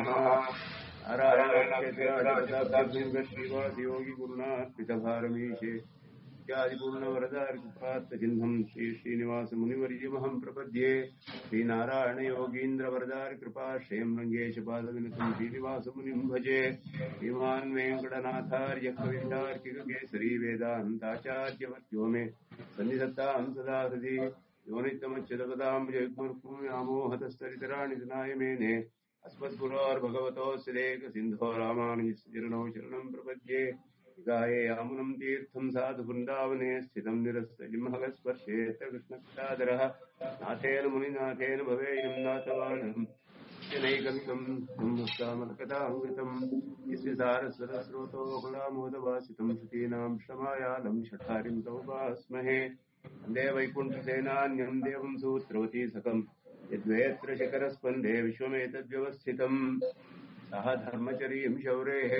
योगी गुरुनाथ पितभारमीशे इत्यादिपूर्णवरदार्कृपात्तचिह्नम् श्री श्रीनिवासमुनिवर्यमहम् प्रपद्ये श्रीनारायण योगीन्द्रवरदार्कृपा श्रेम् रङ्गेशपादविनतम् श्रीनिवासमुनिम् भजे श्रीमान् वेङ्कटनाथार्य कवितार्किककेसरी वेदान्ताचार्यवर्यो मे सन्निधत्ताम् सदा हृदि योनितमच्युतपदाम् जयग्मुर्पुम्यामोहतस्तरितराणि दिनाय मेने अस्मद्गुरोर्भगवतोऽस्य सिन्धो रामानुजरणौ शरणम् प्रपद्ये गाये यामुनम् तीर्थम् साधु वृन्दावने स्थितम् निरस्तजिम्हगस्पर्शेत कृष्णकृतादरः नाथेन मुनिनाथेन भवेयम् नाथवानम् नैकन्तम् मुक्तामलकथामृतम् यस्य सारस्वतस्रोतो कुलामोदवासितम् श्रुतीनाम् क्षमायालम् षठारिम् तमुपास्महे वन्दे वैकुण्ठसेनान्यम् देवम् सूत्रवती सकम् यद्वेत्र शिखरस्पन्दे विश्वमेतद्व्यवस्थितम् सः धर्मचरीम् शौरेः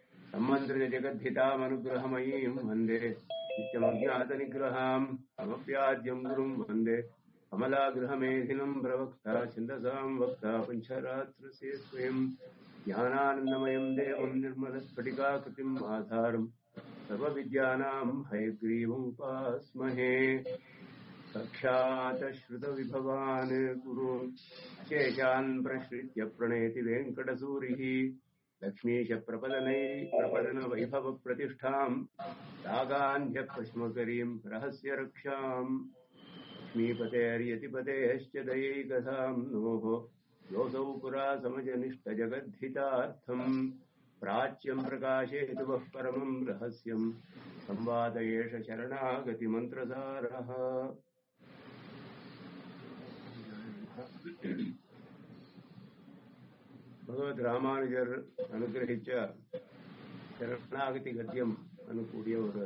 सम्मन्त्रितजगद्धितामनुग्रहमयीम् वन्दे नित्यमज्ञातनिग्रहाम् समप्याद्यम् गुरुम् वन्दे कमलागृहमेधिनम् प्रवक्ता छन्दसाम् वक्ता पञ्चरात्रस्य स्वयम् ज्ञानानन्दमयम् देवम् निर्मलस्फटिकाकृतिम् आधारम् सर्वविद्यानाम् हयग्रीवमुपास्महे सख्यातश्रुतविभवान् गुरून् शेषान् प्रश्रित्य प्रणेति वेङ्कटसूरिः लक्ष्मीशप्रपदनै प्रपदनवैभवप्रतिष्ठाम् रागान्ध्यप्रश्मकरीम् रहस्य रक्षाम् लक्ष्मीपतेर्यतिपतेश्च दयैकथाम् नोः योऽसौ पुरा समजनिष्ठजगद्धितार्थम् प्राच्यम् प्रकाशेतु वः परमम् रहस्यम् संवाद एष शरणागतिमन्त्रसारः பகவத் ராமானுஜர் அனுகிரகிச்ச சரணாகதி கத்தியம் அனுக்கூடிய ஒரு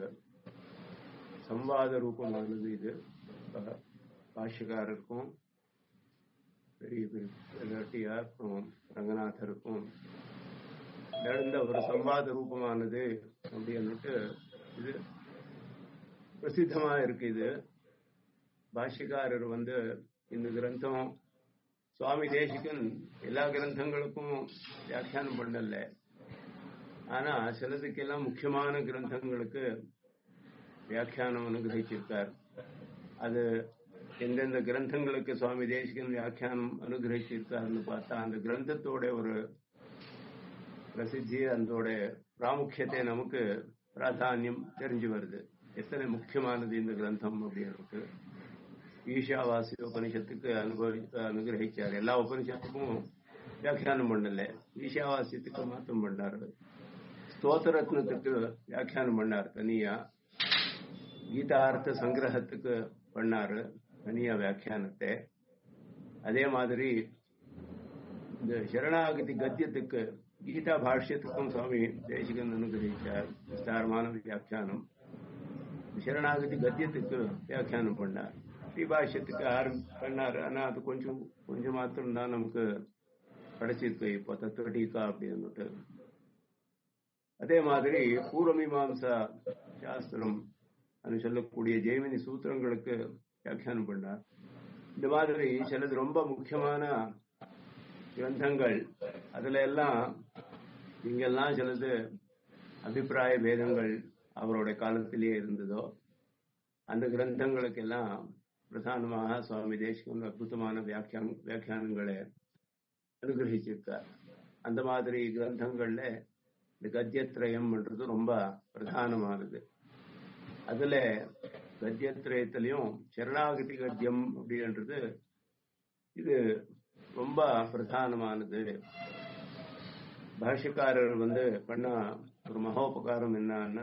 சம்வாத ரூபமானது இது பாஷ்யக்காரருக்கும் பெரிய பெரிய அப்புறம் ரங்கநாதருக்கும் நடந்த ஒரு சம்வாத ரூபமானது அப்படின்னுட்டு இது பிரசித்தமா இருக்கு இது பாஷ்யக்காரர் வந்து இந்த கிரந்தம் சுவாமி தேசிகன் எல்லா கிரந்தங்களுக்கும் வியாக்கியானம் பண்ணல ஆனா சிலதுக்கெல்லாம் முக்கியமான கிரந்தங்களுக்கு வியாக்கியானம் அனுகிரகிச்சிருக்கார் அது எந்தெந்த கிரந்தங்களுக்கு சுவாமி தேசிகன் வியாக்கியானம் அனுகிரகிச்சிருக்காருன்னு பார்த்தா அந்த கிரந்தத்தோட ஒரு பிரசித்தி அதோட பிராமுக்கியத்தை நமக்கு பிராதானியம் தெரிஞ்சு வருது எத்தனை முக்கியமானது இந்த கிரந்தம் அப்படின்னு ஈஷாவாசி உபனிஷத்துக்கு அனுபவி அனுகிரகிச்சார் எல்லா உபனிஷத்துக்கும் வியாக்கியானம் பண்ணல ஈஷாவாசியத்துக்கு மாத்தம் பண்ணார் ஸ்தோத்திரத்னத்துக்கு வியாக்கியானம் பண்ணார் தனியா கீதார்த்த சங்கிரகத்துக்கு பண்ணாரு தனியா வியாக்கியானத்தை அதே மாதிரி இந்த சரணாகதி கத்தியத்துக்கு கீதா பாஷ்யத்துக்கும் சுவாமி தேசிகன் அனுகிரகிச்சார் விஸ்தாரமான வியாக்கியானம் சரணாகதி கத்தியத்துக்கு வியாக்கியானம் பண்ணார் ஸ்ரீபாஷ்யத்துக்கு ஆரம்பி பண்ணாரு ஆனா அது கொஞ்சம் கொஞ்சம் மாத்திரம் தான் நமக்கு கிடைச்சிருக்கு இப்போ தத்துவ டீக்கா அப்படின்னுட்டு அதே மாதிரி பூர்வமீமாம்சா சாஸ்திரம் அது சொல்லக்கூடிய ஜெய்மினி சூத்திரங்களுக்கு வியாக்கியானம் பண்ணார் இந்த மாதிரி சிலது ரொம்ப முக்கியமான கிரந்தங்கள் அதுல எல்லாம் இங்கெல்லாம் சிலது அபிப்பிராய பேதங்கள் அவருடைய காலத்திலேயே இருந்ததோ அந்த கிரந்தங்களுக்கெல்லாம் பிரதானமாக சுவாமி தேசிகன் அற்புதமான வியாக்கியான் வியாக்கியானங்களை அனுகிரகிச்சிருக்கார் அந்த மாதிரி கிரந்தங்கள்ல இந்த கத்தியத்ரயம்ன்றது ரொம்ப பிரதானமானது அதுல கத்தியத்ரயத்திலையும் சரணாகதி கத்தியம் அப்படின்றது இது ரொம்ப பிரதானமானது பாஷ்யக்காரர் வந்து பண்ண ஒரு மகோபகாரம் என்னன்னா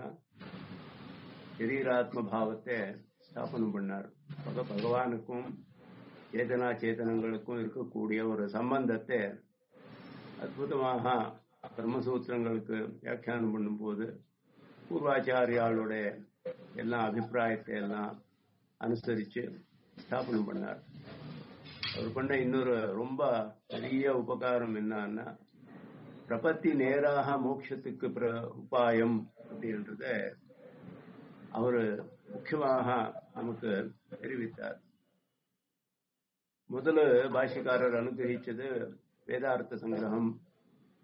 சரீராத்ம பாவத்தை ஸ்தாபனம் பண்ணார் பகவானுக்கும் சேதனா சேதனங்களுக்கும் இருக்கக்கூடிய ஒரு சம்பந்தத்தை அற்புதமாக பிரம்மசூத்திரங்களுக்கு வியாக்கியானம் பண்ணும்போது பூர்வாச்சாரியாளுடைய எல்லா அபிப்பிராயத்தை எல்லாம் அனுசரிச்சு ஸ்தாபனம் பண்ணார் அவர் பண்ண இன்னொரு ரொம்ப பெரிய உபகாரம் என்னன்னா பிரபத்தி நேராக மோட்சத்துக்கு பிர உபாயம் அப்படின்றத அவரு முக்கியமாக நமக்கு தெரிவித்தார் முதல்ல பாஷ்யக்காரர் அனுகிரகிச்சது வேதார்த்த சங்கிரகம்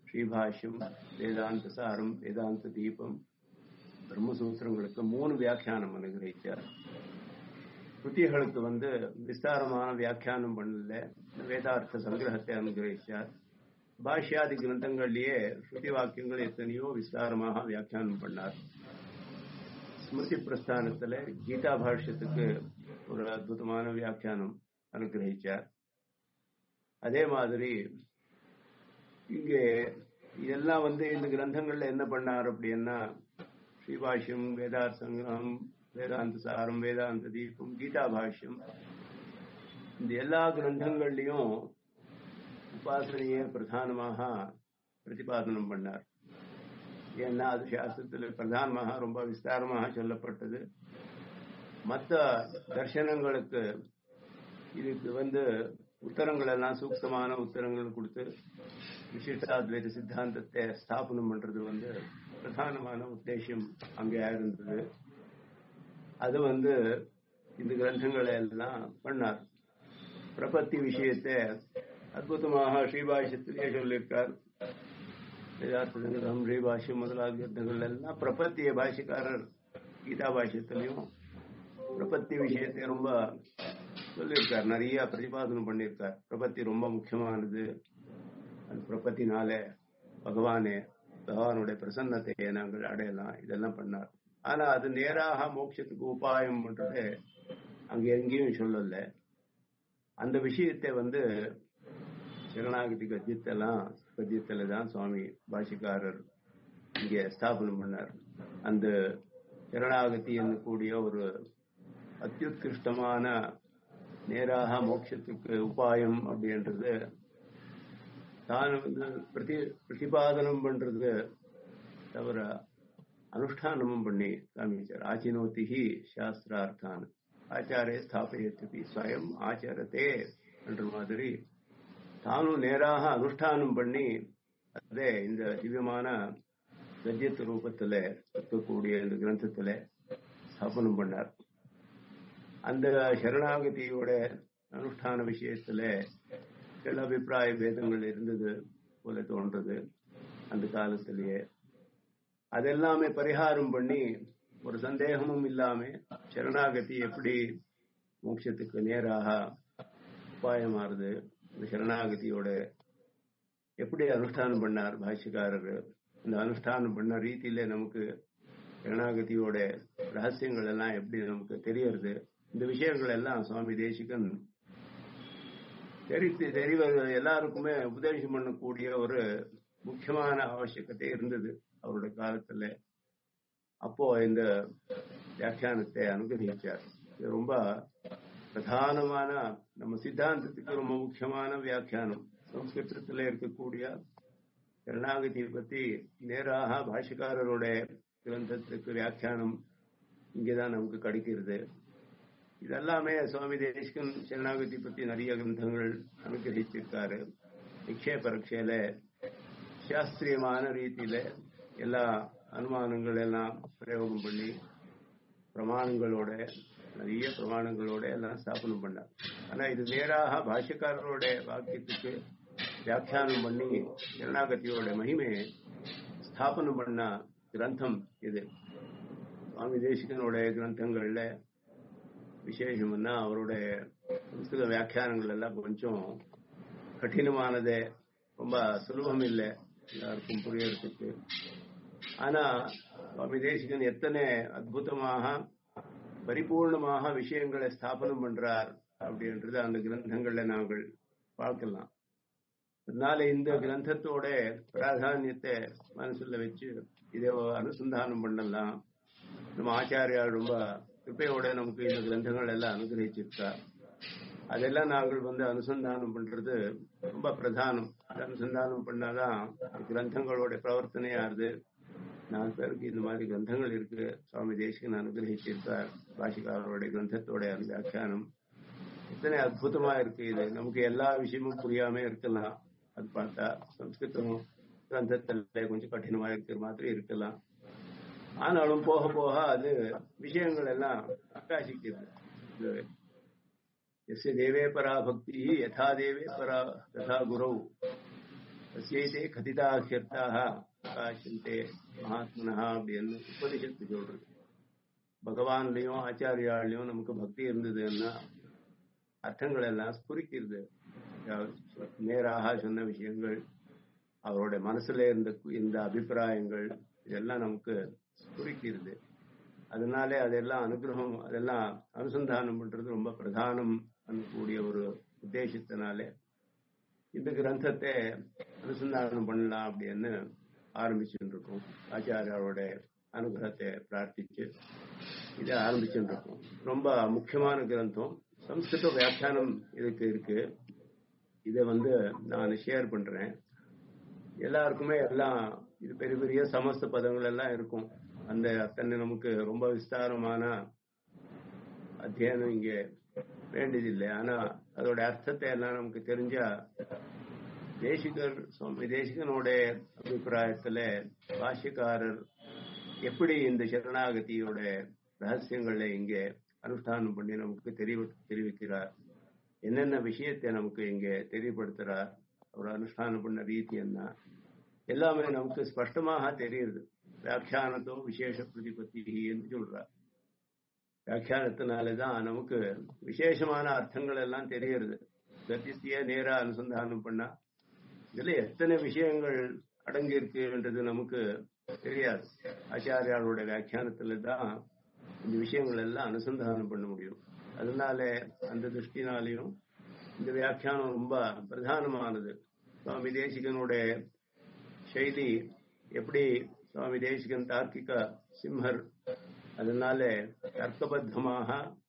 ஸ்ரீபாஷ்யம் வேதாந்த சாரம் வேதாந்த தீபம் பிரம்மசூத்திரங்களுக்கு மூணு வியாக்கியானம் அனுகிரகிச்சார் ஸ்ருதிகளுக்கு வந்து விஸ்தாரமான வியாக்கியானம் பண்ணல வேதார்த்த சங்கிரகத்தை அனுகிரகிச்சார் பாஷ்யாதி கிரந்தங்கள்லயே ஸ்ருதி வாக்கியங்கள் எத்தனையோ விஸ்தாரமாக வியாக்கியானம் பண்ணார் ஸ்மிருதி பிரஸ்தானத்துல கீதா பாஷ்யத்துக்கு ஒரு அற்புதமான வியாக்கியானம் அனுகிரகிச்சார் அதே மாதிரி இங்கே இதெல்லாம் வந்து இந்த கிரந்தங்கள்ல என்ன பண்ணார் அப்படின்னா ஸ்ரீபாஷ்யம் வேதார்த்த சங்கிரகம் வேதாந்த சாரம் வேதாந்த தீபம் கீதா பாஷ்யம் இந்த எல்லா கிரந்தங்கள்லயும் உபாசனையே பிரதானமாக பிரதிபாதனம் பண்ணார் ஏன்னா அது சாஸ்திரத்தில் பிரதானமாக ரொம்ப விஸ்தாரமாக சொல்லப்பட்டது மற்ற தர்சனங்களுக்கு இதுக்கு வந்து உத்தரங்கள் எல்லாம் சூக்தமான உத்தரங்கள் கொடுத்து விசிஷ்டாத்வைத சித்தாந்தத்தை ஸ்தாபனம் பண்றது வந்து பிரதானமான உத்தேசம் அங்கே இருந்தது அது வந்து இந்த கிரந்தங்களை எல்லாம் பண்ணார் பிரபத்தி விஷயத்தை அற்புதமாக ஸ்ரீபாஷ்யத்திலேயே சொல்லியிருக்கார் வேதார்த்த சங்கரம் ஸ்ரீபாஷ்யம் முதலாக கிரந்தங்கள் எல்லாம் பிரபத்திய பாஷிக்காரர் கீதா பாஷ்யத்திலையும் பிரபத்தி விஷயத்தை ரொம்ப சொல்லியிருக்கார் நிறைய பிரதிபாதனம் பண்ணியிருக்கார் பிரபத்தி ரொம்ப முக்கியமானது அந்த பிரபத்தினால பகவானே பகவானுடைய பிரசன்னத்தையை நாங்கள் அடையலாம் இதெல்லாம் பண்ணார் ஆனா அது நேராக மோட்சத்துக்கு உபாயம் பண்றது அங்க எங்கேயும் சொல்லல அந்த விஷயத்தை வந்து சரணாகதி கத்தியத்தெல்லாம் கத்தியத்துல தான் சுவாமி பாஷிக்காரர் இங்க ஸ்தாபனம் பண்ணார் அந்த சரணாகதி கூடிய ஒரு அத்தியுத்கிருஷ்டமான நேராக மோட்சத்துக்கு உபாயம் அப்படின்றது தான் வந்து பிரதி பிரதிபாதனம் பண்றது தவிர அனுஷ்டானமும் பண்ணி காமிச்சார் ஆச்சினோத்திஹி சாஸ்திரார்த்தான் ஆச்சாரே ஸ்தாபயத்தி ஸ்வயம் ஆச்சாரத்தே என்ற மாதிரி தானும் நேராக அனுஷ்டானம் பண்ணி அதே இந்த திவ்யமான கத்தியத்து ரூபத்துல இருக்கக்கூடிய இந்த கிரந்தத்துல ஸ்தாபனம் பண்ணார் அந்த சரணாகதியோட அனுஷ்டான விஷயத்துல சில அபிப்பிராய பேதங்கள் இருந்தது போல தோன்றது அந்த காலத்திலேயே அதெல்லாமே பரிகாரம் பண்ணி ஒரு சந்தேகமும் இல்லாம சரணாகதி எப்படி மோட்சத்துக்கு நேராக உபாயமாறுது இந்த சரணாகதியோட எப்படி அனுஷ்டானம் பண்ணார் பாஷ்யக்காரர் இந்த அனுஷ்டானம் பண்ண ரீதியில நமக்கு சரணாகதியோட ரகசியங்கள் எல்லாம் எப்படி நமக்கு தெரியறது இந்த விஷயங்கள் எல்லாம் சுவாமி தேசிகன் தெரித்து தெரிவது எல்லாருக்குமே உபதேசம் பண்ணக்கூடிய ஒரு முக்கியமான அவசியக்கத்தை இருந்தது அவருடைய காலத்துல அப்போ இந்த வியாக்கியானத்தை அனுகிரகிச்சார் இது ரொம்ப பிரதானமான நம்ம சித்தாந்தத்துக்கு ரொம்ப முக்கியமான வியாக்கியானம் சம்ஸ்கிருதத்துல இருக்கக்கூடிய சரணாகதியை பத்தி நேராக பாஷக்காரரோட கிரந்தத்துக்கு வியாக்கியானம் இங்கேதான் நமக்கு கிடைக்கிறது இதெல்லாமே சுவாமி தேசிகன் சரணாகதி பத்தி நிறைய கிரந்தங்கள் அனுகிரகிச்சிருக்காரு நிக்ஷேப ரக்ஷையில சாஸ்திரியமான ரீதியில எல்லா அனுமானங்கள் எல்லாம் பிரயோகம் பண்ணி பிரமாணங்களோட நிறைய பிரமாணங்களோட எல்லாம் ஸ்தாபனம் பண்ணார் ஆனா இது நேராக பாஷ்யக்காரரோட வாக்கியத்துக்கு வியாக்கியானம் பண்ணி சரணாகதியோட மகிமையை ஸ்தாபனம் பண்ண கிரந்தம் இது சுவாமி தேசிகனோட கிரந்தங்கள்ல விசேஷம்னா அவருடைய சம்ஸ்கிருத வியாக்கியானங்கள் எல்லாம் கொஞ்சம் கடினமானதே ரொம்ப சுலபம் இல்லை எல்லாருக்கும் புரியறதுக்கு ஆனா சுவாமி தேசிகன் எத்தனை அற்புதமாக பரிபூர்ணமாக விஷயங்களை ஸ்தாபனம் பண்றார் அப்படின்றது அந்த கிரந்தங்கள்ல நாங்கள் பார்க்கலாம் அதனால இந்த கிரந்தத்தோட பிராதானியத்தை மனசுல வச்சு இதை அனுசந்தானம் பண்ணலாம் நம்ம ஆச்சாரியார் ரொம்ப கிருப்பையோட நமக்கு இந்த கிரந்தங்கள் எல்லாம் அனுகிரகிச்சிருக்கா அதெல்லாம் நாங்கள் வந்து அனுசந்தானம் பண்றது ரொம்ப பிரதானம் அனுசந்தானம் பண்ணாதான் கிரந்தங்களோட பிரவர்த்தனையாருது நாலு பேருக்கு இந்த மாதிரி கிரந்தங்கள் இருக்கு சுவாமி தேசிகன் அனுகிரகிச்சிருக்கார் பாஷிகாரோட கிரந்தத்தோட வியாக்கியானம் எத்தனை அற்புதமா இருக்கு இது நமக்கு எல்லா விஷயமும் புரியாம இருக்கலாம் அது பார்த்தா சம்ஸ்கிருதம் கிரந்தத்துல கொஞ்சம் கடினமா இருக்கிற மாதிரி இருக்கலாம் ஆனாலும் போக போக அது விஷயங்கள் எல்லாம் பிரகாசிக்கிறது எஸ் தேவே பரா பக்தி யதா தேவே பரா ததா குரவு தஸ்யைதே கதிதாஹியர்த்தாக பிரகாசந்தே மகாத்மனா அப்படின்னு உபனிஷத்து சொல்றது பகவான்லயும் ஆச்சாரியாலையும் நமக்கு பக்தி இருந்ததுன்னா அர்த்தங்கள் எல்லாம் ஸ்புரிக்கிறது நேராக சொன்ன விஷயங்கள் அவருடைய மனசுல இருந்த இந்த அபிப்பிராயங்கள் இதெல்லாம் நமக்கு ஸ்புரிக்கிறது அதனாலே அதெல்லாம் அனுகிரகம் அதெல்லாம் அனுசந்தானம் பண்றது ரொம்ப பிரதானம் கூடிய ஒரு உத்தேசத்தினாலே இந்த கிரந்தத்தை அனுசந்தானம் பண்ணலாம் அப்படின்னு ஆரம்பிச்சுட்டு இருக்கோம் ஆச்சாரியாரோட அனுகிரகத்தை பிரார்த்திச்சு இதை ஆரம்பிச்சுட்டு இருக்கோம் ரொம்ப முக்கியமான கிரந்தம் சம்ஸ்கிருத வியாக்கியானம் இதுக்கு இருக்கு இதை வந்து நான் ஷேர் பண்றேன் எல்லாருக்குமே எல்லாம் இது பெரிய பெரிய சமஸ்த பதங்கள் எல்லாம் இருக்கும் அந்த அத்தனை நமக்கு ரொம்ப விஸ்தாரமான அத்தியானம் இங்க வேண்டியதில்லை ஆனா அதோட அர்த்தத்தை எல்லாம் நமக்கு தெரிஞ்சா தேசிகர் சுவாமி தேசிகனோட அபிப்பிராயத்துல பாஷ்யக்காரர் எப்படி இந்த சரணாகதியோட ரகசியங்களை இங்கே அனுஷ்டானம் பண்ணி நமக்கு தெரிய தெரிவிக்கிறார் என்னென்ன விஷயத்தை நமக்கு இங்கே தெரியப்படுத்துறார் அவர் அனுஷ்டானம் பண்ண ரீதி என்ன எல்லாமே நமக்கு ஸ்பஷ்டமாக தெரியுது வியாக்கியானத்தோ விசேஷ பிரதிபத்தி என்று சொல்றார் வியாக்கியானத்தினாலதான் நமக்கு விசேஷமான அர்த்தங்கள் எல்லாம் தெரியுது கத்தியத்தையே நேரா அனுசந்தானம் பண்ணா இதுல எத்தனை விஷயங்கள் அடங்கி இருக்குன்றது நமக்கு தெரியாது ஆச்சாரியாளோட வியாக்கியானத்துல தான் இந்த விஷயங்கள் எல்லாம் அனுசந்தானம் பண்ண முடியும் அதனால அந்த திருஷ்டினாலையும் இந்த வியாக்கியானம் ரொம்ப பிரதானமானது சுவாமி தேசிகனோட செய்தி எப்படி சுவாமி தேசிகன் தார்க்கிக சிம்மர் அதனால தர்க்கபத்தமாக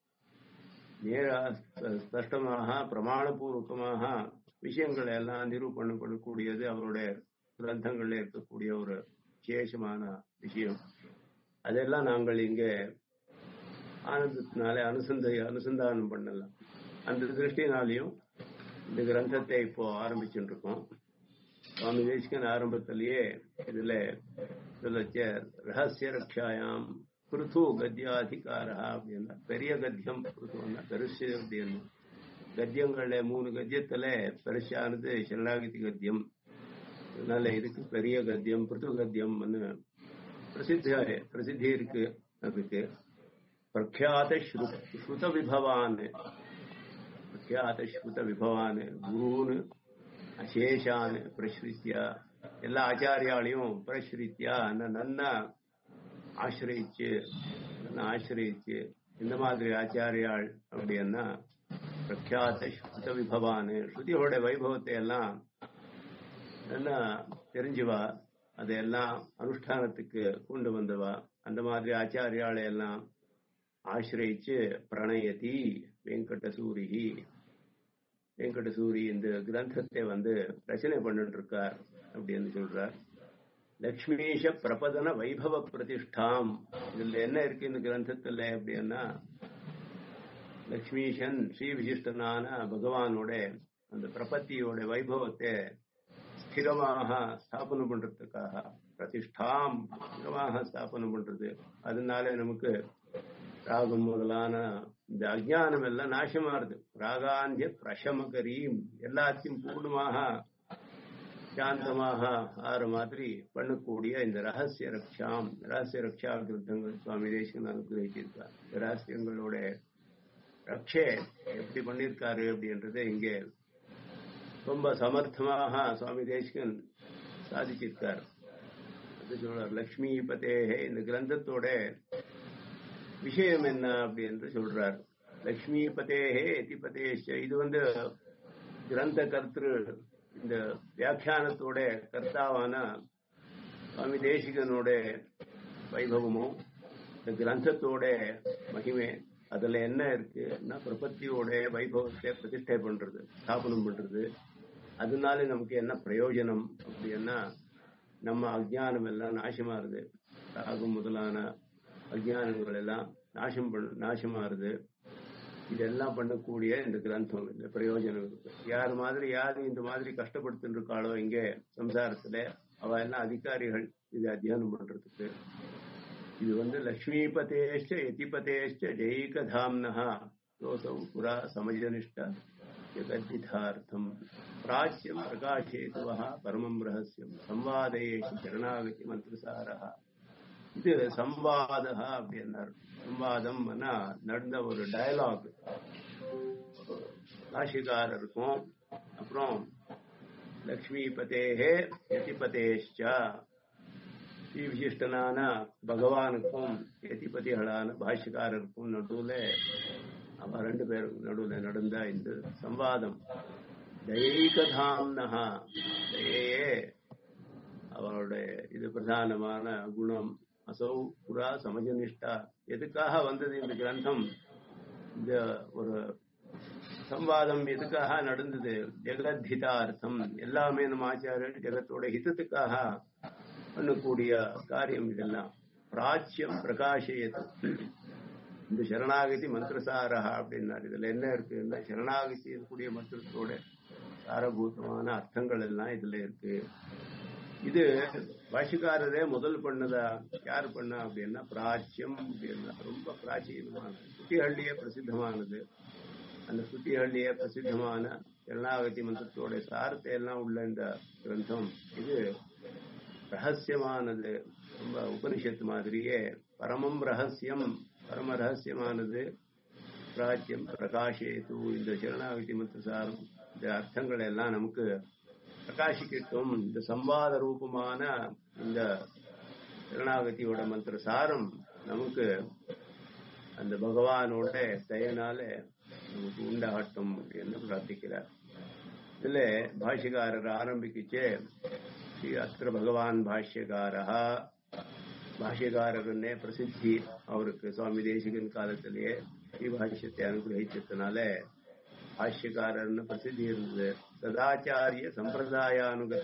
நேர ஸ்பஷ்டமாக பிரமாணபூர்வகமாக விஷயங்களை எல்லாம் நிரூபணம் பண்ணக்கூடியது அவருடைய கிரந்தங்கள்ல இருக்கக்கூடிய ஒரு விசேஷமான விஷயம் அதெல்லாம் நாங்கள் இங்கே ஆனந்தத்தினால அனுசந்த அனுசந்தானம் பண்ணலாம் அந்த திருஷ்டினாலையும் இந்த கிரந்தத்தை இப்போ ஆரம்பிச்சுட்டு இருக்கோம் சுவாமி தேசிகன் ஆரம்பத்திலேயே இதுல சொல்லச்ச ரகசிய ரக்ஷாயாம் பிருத்து கத்தியாதிகாரா அப்படின்னா பெரிய கத்தியம் பிருத்துன்னா பெருசு அப்படின்னு கத்தியங்கள்ல மூணு கத்தியத்துல பெருசானது சரணாகதி கத்தியம் அதனால இதுக்கு பெரிய கத்தியம் பிருத்து கத்தியம் பிரசித்தி பிரசித்தி இருக்கு அதுக்கு பிரக்யாத ஸ்ருத விபவான் பிரக்யாத ஸ்ருத விபவான் குருன்னு அசேஷான் பிரஸ்ரித்யா எல்லா ஆச்சாரியாலையும் பிரஸ்ரித்யா நன்னா ஆசிரியிச்சு நல்லா ஆசிரியிச்சு இந்த மாதிரி ஆச்சாரியாள் அப்படின்னா பிரக்யாத ஸ்ருத விபவான் ஸ்ருதியோட வைபவத்தை எல்லாம் நல்லா தெரிஞ்சுவா அதையெல்லாம் அனுஷ்டானத்துக்கு கொண்டு வந்தவா அந்த மாதிரி ஆச்சாரியாளை எல்லாம் ஆசிரியிச்சு பிரணயதி வெங்கடசூரிகி வெங்கடசூரி இந்த கிரந்தத்தை வந்து ரச்சனை பண்ணிட்டு இருக்கார் அப்படின்னு சொல்றார் லக்ஷ்மீஷ பிரபதன வைபவ பிரதிஷ்டாம் இதுல என்ன இருக்கு இந்த கிரந்தத்துல அப்படின்னா லக்ஷ்மீஷன் ஸ்ரீ விசிஷ்டனான பகவானோட அந்த பிரபத்தியோட வைபவத்தை ஸ்திரமாக ஸ்தாபனம் பண்றதுக்காக பிரதிஷ்டாம் ஸ்திரமாக ஸ்தாபனம் பண்றது அதனால நமக்கு ராகம் முதலான இந்த அஜானம் எல்லாம் நாசமாறுது ராகாந்திய பிரசமகரீம் எல்லாத்தையும் பூர்ணமாக சாந்தமாக ஆற மாதிரி பண்ணக்கூடிய இந்த ரகசிய ரக்ஷாம் ரகசிய ரக்ஷா கிருத்தங்கள் சுவாமி தேசன் அனுகிரகிச்சிருக்கார் ரகசியங்களோட ரக்ஷே எப்படி பண்ணிருக்காரு அப்படின்றத இங்கே ரொம்ப சமர்த்தமாக சுவாமி தேசிகன் சாதிச்சிருக்கார் அது சொல்றார் லக்ஷ்மி பதேகே இந்த கிரந்தத்தோட விஷயம் என்ன அப்படின்னு சொல்றார் லக்ஷ்மி பதேகே எதிபதேஷ இது வந்து கிரந்த கர்த்திரு இந்த வியாக்கியானத்தோட கர்த்தாவான சுவாமி தேசிகனோட வைபவமும் இந்த கிரந்தத்தோட மகிமை அதுல என்ன இருக்குன்னா பிரபத்தியோட வைபவத்தை பிரதிஷ்டை பண்றது ஸ்தாபனம் பண்றது அதனால நமக்கு என்ன பிரயோஜனம் அப்படின்னா நம்ம அஜானம் எல்லாம் நாசமாறுது ராகம் முதலான அஜானங்கள் எல்லாம் நாசம் பண்ண நாசமாறுது இதெல்லாம் பண்ணக்கூடிய இந்த கிரந்தம் இந்த பிரயோஜனம் இருக்கு யார் மாதிரி யார் இந்த மாதிரி கஷ்டப்படுத்திட்டு இருக்காளோ இங்கே சம்சாரத்துல அவ எல்லாம் அதிகாரிகள் இது அத்தியானம் பண்றதுக்கு இது வந்து லக்ஷ்மிபதேஷ்ட யதிபதேஷ்ட ஜெயிகதாம்னஹா தோசௌ புரா சமஜனிஷ்ட ஜெகத்விதார்த்தம் பிராச்சியம் பிரகாஷேதுவா பரமம் ரகசியம் சம்வாதேஷு சரணாகதி மந்திரசாரா இது சம்வாதா அப்படின்னார் சம்வாதம் நடந்த ஒரு டயலாக் பாஷிகாரருக்கும் அப்புறம் லக்ஷ்மிபதேஹே யதிபதேஷ்சா ஸ்ரீ விசிஷ்டனான பகவானுக்கும் யதிபதிகளான பாஷ்யக்காரருக்கும் நடுவுல அவ ரெண்டு பேரும் நடுவுல நடந்த இந்த சம்வாதம் தைகதாம்னஹா தயையே அவருடைய இது பிரதானமான குணம் அசௌ புரா சமஜனிஷ்டா எதுக்காக வந்தது இந்த கிரந்தம் இந்த ஒரு சம்வாதம் எதுக்காக நடந்தது ஜெகத்ஹிதார்த்தம் எல்லாமே நம்ம ஆச்சாரியர் ஜெகத்தோட ஹிதத்துக்காக பண்ணக்கூடிய காரியம் இதெல்லாம் பிராச்சியம் பிரகாஷயத்து இந்த சரணாகதி மந்திரசாரா அப்படின்னாரு இதுல என்ன இருக்குன்னா சரணாகதி இருக்கக்கூடிய மந்திரத்தோட சாரபூதமான அர்த்தங்கள் எல்லாம் இதுல இருக்கு இது பாஷிக்காரரே முதல் பண்ணதா யார் பண்ணா அப்படின்னா பிராச்சியம் அப்படின்னா ரொம்ப பிராச்சீனமானது சுத்திஹள்ளியே பிரசித்தமானது அந்த சுத்திஹள்ளியே பிரசித்தமான சரணாகதி மந்திரத்தோட சாரத்தை எல்லாம் உள்ள இந்த கிரந்தம் இது ரகசியமானது ரொம்ப உபனிஷத்து மாதிரியே பரமம் ரகசியம் பரம ரகசியமானது பிராச்சியம் பிரகாஷேது இந்த சரணாகதி மந்திரசாரம் இந்த அர்த்தங்கள் எல்லாம் நமக்கு பிரகாசிக்கட்டும் இந்த சம்வாத ரூபமான இந்த சரணாகதியோட மந்திர சாரம் நமக்கு அந்த பகவானோட தயனால நமக்கு உண்டாகட்டும் என்று பிரார்த்திக்கிறார் இதுல பாஷ்யக்காரர் ஆரம்பிக்குச்சே ஸ்ரீ அத்திர பகவான் பாஷ்யகாரா பாஷ்யகாரர்னே பிரசித்தி அவருக்கு சுவாமி தேசிகன் காலத்திலேயே ஸ்ரீ பாஷ்யத்தை அனுகிரகிச்சதுனால பாஷ்யக்காரர்னு பிரசித்தி இருந்தது சதாச்சாரிய சம்பிரதாயானுகத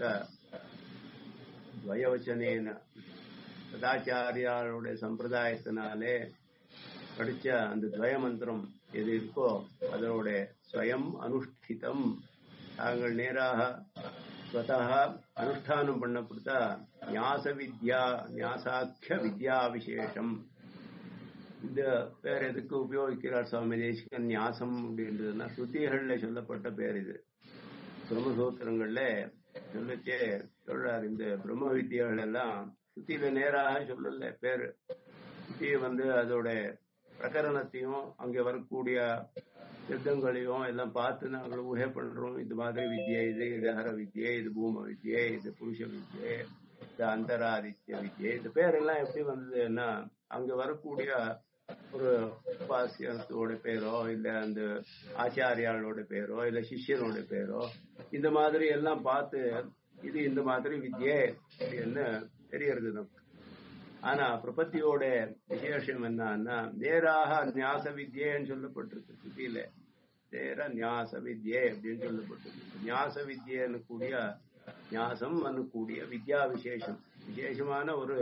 துவயவச்சனேன சதாச்சாரியாரோட சம்பிரதாயத்தினாலே படிச்ச அந்த துவய மந்திரம் எது இருக்கோ அதனோட ஸ்வயம் அனுஷ்டிதம் தாங்கள் நேராக ஸ்வதா அனுஷ்டானம் பண்ணப்படுத்த ஞாச வித்யா ஞாசாக்கிய வித்யா விசேஷம் இந்த பேர் எதுக்கு உபயோகிக்கிறார் சுவாமி தேசிகன் ஞாசம் அப்படின்றதுன்னா ஸ்ருதிகள்ல சொல்லப்பட்ட பேர் இது பிரம்மசூத்திரங்கள்ல சொல்லச்சே சொல்றாரு இந்த பிரம்ம வித்தியாகள் எல்லாம் சுத்தியில நேராக சொல்லல பேரு சுத்தி வந்து அதோட பிரகரணத்தையும் அங்க வரக்கூடிய யுத்தங்களையும் எல்லாம் பார்த்து நாங்கள் ஊகை பண்றோம் இது மாதிரி வித்யை இது இது ஹர வித்யை இது பூம வித்யை இது புருஷ வித்யை இது அந்தராதித்ய வித்யை இந்த பேரெல்லாம் எப்படி வந்ததுன்னா அங்க வரக்கூடிய ஒரு உபாசியத்தோட பேரோ இல்ல அந்த ஆச்சாரியாளோட பேரோ இல்ல சிஷ்யனோட பேரோ இந்த மாதிரி எல்லாம் பார்த்து இது இந்த மாதிரி வித்யே அப்படின்னு தெரியறது நமக்கு ஆனா பிரபத்தியோட விசேஷம் என்னன்னா நேராக ஞாச வித்யேன்னு சொல்லப்பட்டிருக்கு சுத்தியில நேரா ஞாச வித்யே அப்படின்னு சொல்லப்பட்டிருக்கு ஞாச வித்யன்னு கூடிய ஞாசம் கூடிய வித்யா விசேஷம் விசேஷமான ஒரு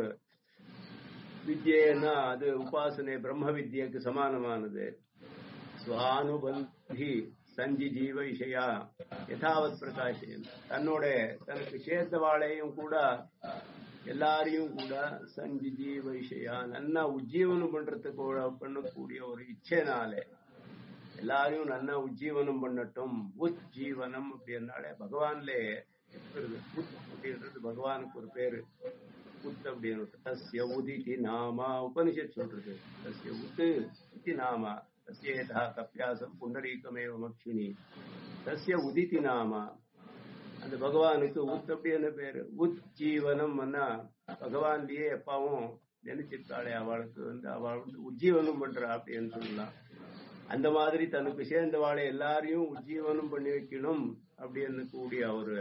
வித்யேன்னா அது உபாசனை பிரம்ம வித்யக்கு சமானமானது சுவானுபந்தி சஞ்சி ஜீவ விஷயா யதாவத் பிரகாஷன் தன்னோட தனக்கு சேர்த்தவாளையும் கூட எல்லாரையும் கூட சஞ்சி ஜீவ விஷயா நல்லா உஜ்ஜீவனம் பண்றதுக்கு பண்ணக்கூடிய ஒரு இச்சைனாலே எல்லாரையும் நல்லா உஜ்ஜீவனம் பண்ணட்டும் உஜ்ஜீவனம் அப்படின்னாலே பகவான்லே இருக்கிறது உத் அப்படின்றது பகவானுக்கு ஒரு பேரு உத் அப்படின்னு தஸ்ய உதிதி நாமா உபனிஷத் சொல்றது தஸ்ய உத்து இதி நாமா தஸ்யேதா கப்பியாசம் புண்டரீகமேவ மக்ஷினி தஸ்ய உதிதி நாமா அந்த பகவானுக்கு உத் அப்படி என்ன பேரு உத் ஜீவனம் பகவான்லயே எப்பாவும் நினைச்சிருக்காளே அவளுக்கு வந்து அவள் வந்து உஜ்ஜீவனம் பண்றா அப்படின்னு சொல்லலாம் அந்த மாதிரி தனக்கு சேர்ந்தவாளை எல்லாரையும் உஜ்ஜீவனம் பண்ணி வைக்கணும் அப்படின்னு கூடிய ஒரு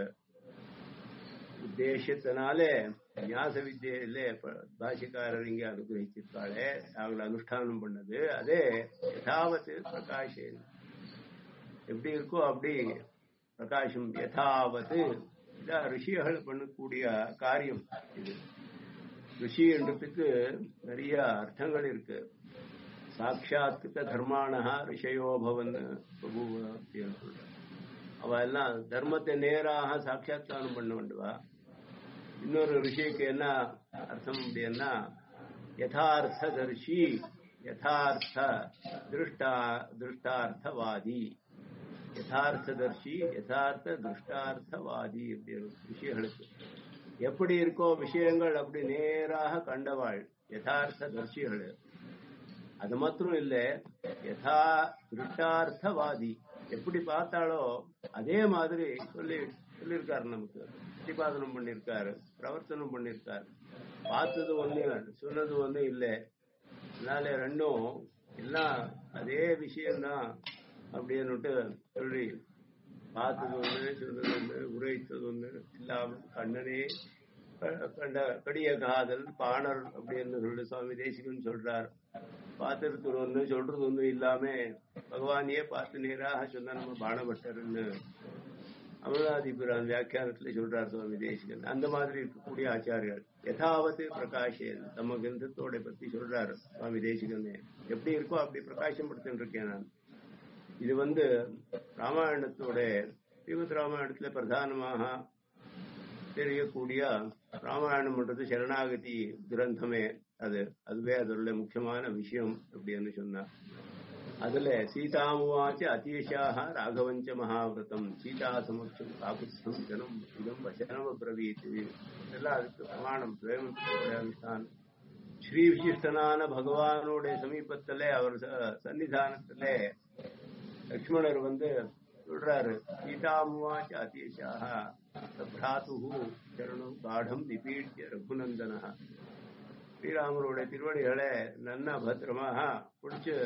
உத்தேசத்தினால ஞாச வித்தியில பாஷிக்காரர் இங்க அனுகிரகிச்சிருக்காளே நாங்கள் அனுஷ்டானம் பண்ணது அதே யதாவத்து பிரகாஷன் எப்படி இருக்கோ அப்படி பிரகாசம் யதாவத்து இதான் ரிஷிகள் பண்ணக்கூடிய காரியம் இது ரிஷி என்றதுக்கு நிறைய அர்த்தங்கள் இருக்கு சாட்சாத்கிருத தர்மானஹா ரிஷயோபவன் பிரபுவ அப்படின்னு சொல்ற அவ எல்லாம் தர்மத்தை நேராக சாட்சாத்காரம் பண்ண வேண்டுவா இன்னொரு ரிஷிக்கு என்ன அர்த்தம் அப்படின்னா யதார்த்த தர்ஷி யதார்த்த திருஷ்டா திருஷ்டார்த்தவாதி யதார்த்ததர்ஷி யதார்த்த திருஷ்டார்த்தவாதி அப்படின்னு விஷயங்களுக்கு எப்படி இருக்கோ விஷயங்கள் அப்படி நேராக கண்டவாள் யதார்த்த தர்ஷிகள் அது மாத்திரம் இல்ல யதா திருஷ்டார்த்தவாதி எப்படி பார்த்தாலோ அதே மாதிரி சொல்லி சொல்லியிருக்காரு நமக்கு பிரதிபாதனம் பண்ணியிருக்காரு பிரவர்த்தனம் பண்ணியிருக்காரு பார்த்தது ஒண்ணு சொன்னது ஒண்ணு இல்லை அதனால ரெண்டும் எல்லாம் அதே விஷயம்தான் அப்படின்னுட்டு சொல்லி பார்த்தது ஒண்ணு சொன்னது ஒண்ணு உரைத்தது ஒண்ணு இல்லாம கண்ணனே க- கண்ட கடிய காதல் பாணர் அப்படின்னு சொல்லி சுவாமி தேசிகன் சொல்றார் பார்த்திருக்கிறது ஒண்ணு சொல்றது ஒண்ணு இல்லாம பகவானையே பார்த்து நேராக சொன்னா நம்ம பாணபட்டர்னு அமலாதிபுரான் வியாக்கியானத்துல சொல்றார் சுவாமி தேசிகன் அந்த மாதிரி இருக்கக்கூடிய ஆச்சாரியார் யதாவத்து பிரகாஷன் நம்ம கிரந்தத்தோட பத்தி சொல்றாரு சுவாமி தேசிகன் எப்படி இருக்கோ அப்படி பிரகாசம் படுத்திட்டு இருக்கேன் நான் இது வந்து ராமாயணத்தோட ஸ்ரீமத் ராமாயணத்துல பிரதானமாக தெரியக்கூடிய ராமாயணம்ன்றது சரணாகதி கிரந்தமே அது அதுவே அதோட முக்கியமான விஷயம் அப்படின்னு சொன்னா அதுல சீதாமுவாச்ச அதீஷாக ராகவஞ்ச மகாவிரதம் சீதா சமக்ஷம் காகுத்ஸ்தம் ஜனம் இதம் வசனம் பிரவீத் இதெல்லாம் அதுக்கு பிரமாணம் பிரேமத்தான் ஸ்ரீ விசிஷ்டனான பகவானோட சமீபத்திலே அவர் ச- சன்னிதானத்திலே லக்ஷ்மணர் வந்து சொல்றாரு சீதாமுவாச்ச அதீஷாக பிராத்து சரணம் காடம் நிபீட்ய ரகுநந்தன ஸ்ரீராமருடைய திருவடிகளை நன்னா பத்திரமாக பிடிச்சு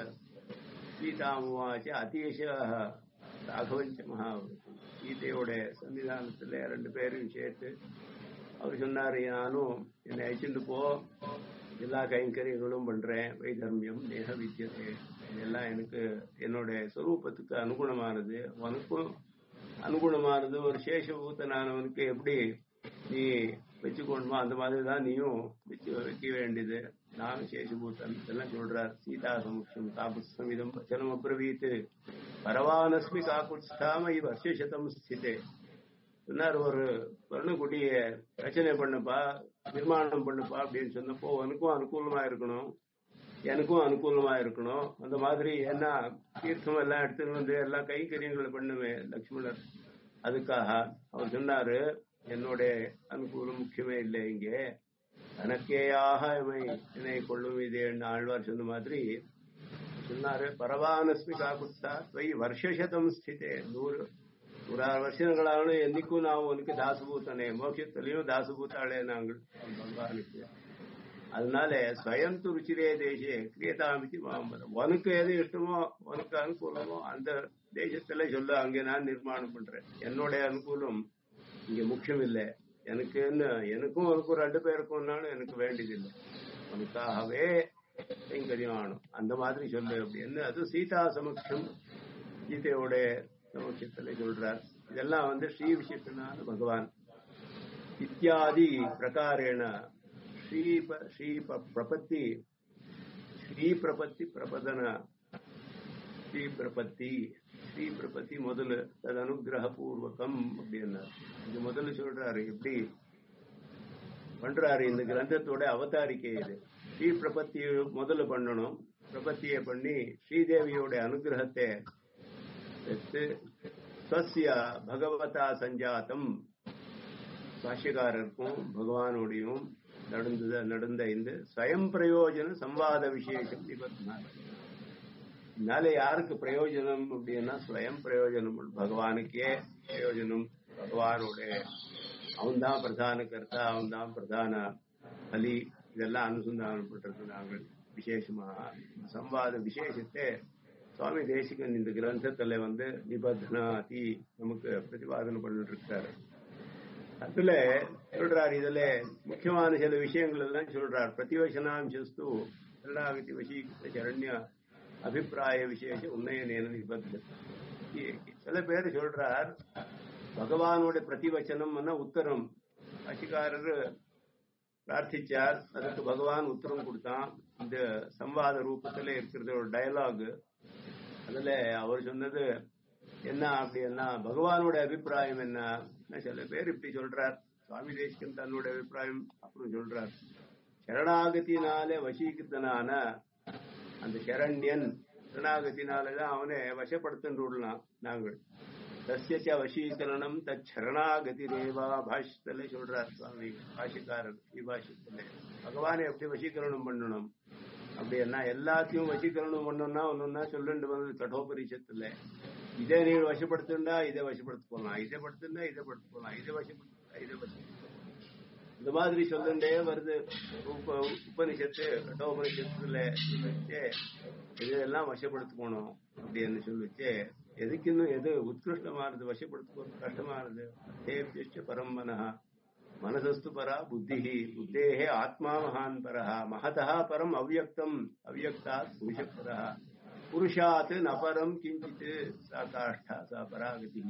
சீதாமுவாச்ச அதீஷாக ராகவஞ்ச மகாவிரதம் சீதையோட சன்னிதானத்துல ரெண்டு பேரையும் சேர்த்து அவர் சொன்னாரு நானும் என்னை அழைச்சிட்டு போ எல்லா கைங்கரியங்களும் பண்றேன் வைதர்மியம் நேக வித்தியதே இதெல்லாம் எனக்கு என்னோட சொரூபத்துக்கு அனுகுணமானது உனக்கும் அனுகுணமானது ஒரு சேஷபூத்தனானவனுக்கு எப்படி நீ வச்சுக்கணுமோ அந்த மாதிரி தான் நீயும் வச்சு வைக்க வேண்டியது நானும் சேஷபூத்தன் இதெல்லாம் சொல்றார் சீதா சமுஷம் காபுஸ்தமிதம் வச்சனம் அப்ரவீத்து பரவானஸ்மி காக்குஸ்தாம இவ் வருஷசதம் ஸ்திதே சொன்னார் ஒரு வர்ணக்குடிய ரச்சனை பண்ணுப்பா நிர்மாணம் பண்ணுப்பா அப்படின்னு சொன்னப்போ உனக்கும் அனுகூலமா இருக்கணும் எனக்கும் அனுகூலமா இருக்கணும் அந்த மாதிரி ஏன்னா தீர்த்தம் எல்லாம் எடுத்துட்டு வந்து எல்லா கைங்கரியங்களை பண்ணுவேன் லக்ஷ்மணர் அதுக்காக அவர் சொன்னாரு என்னோட அனுகூலம் முக்கியமே இல்லை இங்கே தனக்கேயாக இவை என்னை கொள்ளும் இது ஆழ்வார் சொன்ன மாதிரி சொன்னாரு பரவானஸ்மி காக்குத்தா வை வருஷசதம் ஸ்திதே நூறு நூறாறு வருஷங்களாலும் என்னைக்கும் நான் உனக்கு தாசபூத்தனே மோட்சத்திலையும் தாசபூத்தாளே நாங்கள் பகவானுக்கு அதனால ஸ்வயம் துருச்சிரே தேசே கிரியதாமிக்கு மாமதம் உனக்கு எது இஷ்டமோ உனக்கு அனுகூலமோ அந்த தேசத்துல சொல்லு அங்கே நான் நிர்மாணம் பண்றேன் என்னோட அனுகூலம் இங்க முக்கியம் இல்லை எனக்கு என்ன எனக்கும் உனக்கும் ரெண்டு பேருக்கும்னாலும் எனக்கு வேண்டியதில்லை உனக்காகவே கைங்கரியம் ஆகணும் அந்த மாதிரி சொல்லு அப்படின்னு அது சீதா சமக்ஷம் சீதையோட சமக்ஷத்துல சொல்றார் இதெல்லாம் வந்து ஸ்ரீ விசிஷ்டனான பகவான் இத்தியாதி பிரகாரேண ஸ்ரீ ப- ஸ்ரீ ப- பிரபத்தி ஸ்ரீ பிரபத்தி பிரபதன ஸ்ரீ பிரபத்தி ஸ்ரீ பிரபத்தி முதல்ல தது அனுகிரக பூர்வகம் அப்படின்னா இது முதல்ல சொல்றாரு எப்படி பண்றாரு இந்த கிரந்தத்தோட அவதாரிக்கை இது ஸ்ரீ பிரபத்தி முதல்ல பண்ணணும் பிரபத்தியை பண்ணி ஸ்ரீதேவியோட அனுகிரகத்தை பெற்று ஸ்வஸ்ய பகவதா சஞ்சாத்தம் பாஷ்யக்காரருக்கும் பகவானோடையும் நடந்த நடந்த இந்த ஸ்வயம் பிரயோஜன சம்வாத விசேஷம் நிபந்தனார் இதனால யாருக்கு பிரயோஜனம் அப்படின்னா ஸ்வயம் பிரயோஜனம் பகவானுக்கே பிரயோஜனம் பகவானோட அவன்தான் பிரதான கர்த்தா அவன்தான் பிரதான பலி இதெல்லாம் அனுசந்தானம் பண்றது நாங்கள் விசேஷமா சம்வாத விசேஷத்தை சுவாமி தேசிகன் இந்த கிரந்தத்துல வந்து நிபந்தனாதி நமக்கு பிரதிபாதனை பண்ணிட்டு இருக்காரு அதுல சொல்றார் இதுல முக்கியமான சில விஷயங்கள் எல்லாம் சொல்றார் பிரதிவசனாம்சஸ்து எல்லாகதி வசீகிருத்த சரண்ய அபிப்பிராய விசேஷ உன்னயனேன நிபந்தது சில பேர் சொல்றார் பகவானோட பிரதிவச்சனம்னா உத்தரம் அசிகாரர் பிரார்த்திச்சார் அதுக்கு பகவான் உத்தரம் கொடுத்தான் இந்த சம்வாத ரூபத்துல இருக்கிறது ஒரு டயலாக் அதுல அவர் சொன்னது என்ன அப்படின்னா பகவானோட அபிப்பிராயம் என்ன சில பேர் இப்படி சொல்றார் சுவாமி தேசிகன் தன்னோட அபிப்பிராயம் அப்புறம் சொல்றார் சரணாகத்தினாலே வசீகிருத்தனான அந்த சரண்யன் சரணாகத்தினாலதான் அவனை வசப்படுத்தின்னு விடலாம் நாங்கள் தஸ்ய வசீகரணம் தச்சரணாகதிரேவா பாஷ்யத்துல சொல்றார் சுவாமி பாஷிக்காரர் ஸ்ரீபாஷ்யத்துல பகவானை எப்படி வசீகரணம் பண்ணணும் அப்படின்னா எல்லாத்தையும் வசீகரணம் பண்ணணும்னா ஒன்னொன்னா சொல்லிட்டு வந்தது கடோபரிஷத்துல இதை நீ வசப்படுத்துண்டா இதை வசப்படுத்த போலாம் இதை படுத்துண்டா இதை படுத்து போலாம் இதை வசப்படுத்தா இதை வசப்படுத்த இந்த மாதிரி சொல்லுண்டே வருது உப உபனிஷத்து கடோபனிஷத்துல சொல்லிச்சு இதெல்லாம் வசப்படுத்திக்கணும் அப்படின்னு சொல்லிச்சு எதுக்கு இன்னும் எது உத்கிருஷ்டமானது வசப்படுத்துவது கஷ்டமானது தேபியச்ச பரம்பனா மனசஸ்து பரா புத்தி புத்தேஹே ஆத்மா மகான் பரஹ மகதா பரம் அவ்யக்தம் அவ்யக்தாத் புருஷப்பரா புருஷாத் நபரம் கிஞ்சித் சா காஷ்டா சா பராகதி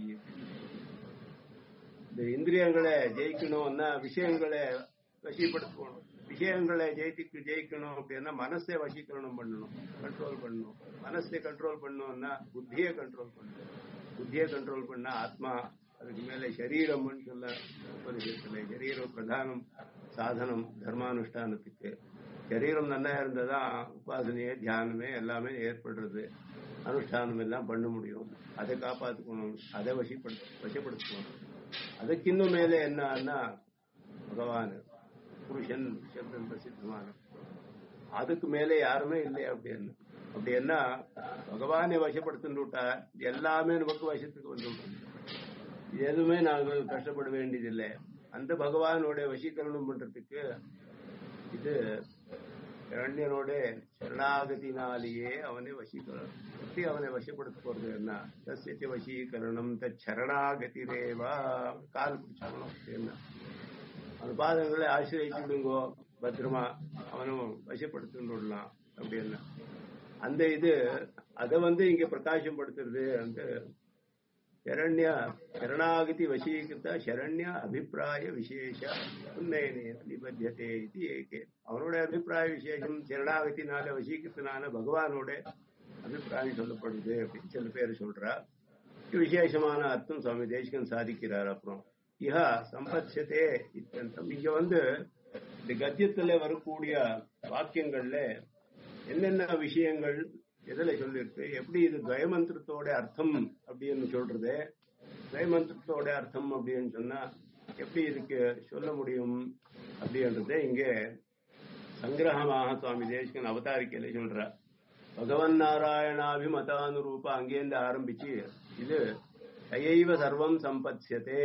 இந்த இந்திரியங்களை ஜெயிக்கணும்னா விஷயங்களை வசிப்படுத்தணும் விஷயங்களை ஜெயித்து ஜெயிக்கணும் அப்படின்னா மனசை வசீகரணம் பண்ணணும் கண்ட்ரோல் பண்ணணும் மனசை கண்ட்ரோல் பண்ணணும்னா புத்தியை கண்ட்ரோல் பண்ணணும் புத்தியை கண்ட்ரோல் பண்ணா ஆத்மா அதுக்கு மேல சரீரம்னு சொல்ல உபனிஷத்துல சரீரம் பிரதானம் சாதனம் தர்மானுஷ்டானத்துக்கு சரீரம் நல்லா இருந்ததான் உபாசனையே தியானமே எல்லாமே ஏற்படுறது அனுஷ்டானம் எல்லாம் பண்ண முடியும் அதை காப்பாத்துக்கணும் அதை வசிப்படுத்த வசப்படுத்தணும் அதுக்கு இன்னும் மேல என்னன்னா பகவான் புருஷன் சப்தம் பிரசித்தமான அதுக்கு மேலே யாருமே இல்லை அப்படின்னு அப்படி என்ன பகவானை வசப்படுத்தின்னு விட்டா எல்லாமே நமக்கு வசத்துக்கு வந்து விடும் எதுவுமே நாங்கள் கஷ்டப்பட வேண்டியதில்லை அந்த பகவானோட வசீகரணம் பண்றதுக்கு இது இரண்யனோட சரணாகதினாலேயே அவனை வசீகரணம் எப்படி அவனை வசப்படுத்த போறது என்ன தசிய வசீகரணம் தரணாகதிரேவா கால் பிடிச்சாங்கணும் என்ன அந்த பாதங்களை ஆசிரியச்சுடுங்கோ பத்திரமா அவனும் வசப்படுத்தின்னு விடலாம் அப்படின்னா அந்த இது அதை வந்து இங்க பிரகாசம் படுத்துறது அந்த ಶರಣ್ಯ ಶರಣಾಗತಿ ವಶೀಕೃತ ಶರಣ್ಯ ಅಭಿಪ್ರಾಯ ವಿಶೇಷ ಉನ್ನಯನೇನ ನಿಬದ್ಧತೆ இது ஏகே அவனுடைய அபிப்பிராய விசேஷம் சரணாகத்தினால வசீகத்தினால பகவானோட அபிப்பிராயம் சொல்லப்படுது அப்படின்னு சில பேர் சொல்றா விசேஷமான அர்த்தம் சுவாமி தேசிகன் சாதிக்கிறார் அப்புறம் இஹ சம்பத்சத்தே இத்தந்தம் இங்க வந்து இந்த கத்தியத்துல வரக்கூடிய வாக்கியங்கள்ல என்னென்ன விஷயங்கள் எதுல சொல்லிருக்கு எப்படி இது துவயமந்திரத்தோட அர்த்தம் அப்படின்னு சொல்றது துவயமந்திரத்தோட அர்த்தம் அப்படின்னு சொன்னா எப்படி இதுக்கு சொல்ல முடியும் அப்படின்றத இங்க சங்கிரகமாக சுவாமி தேசிகன் அவதாரிக்கையில சொல்ற பகவன் நாராயணாபிமதானுரூப அங்கேருந்து ஆரம்பிச்சு இது தயைவ சர்வம் சம்பத்யதே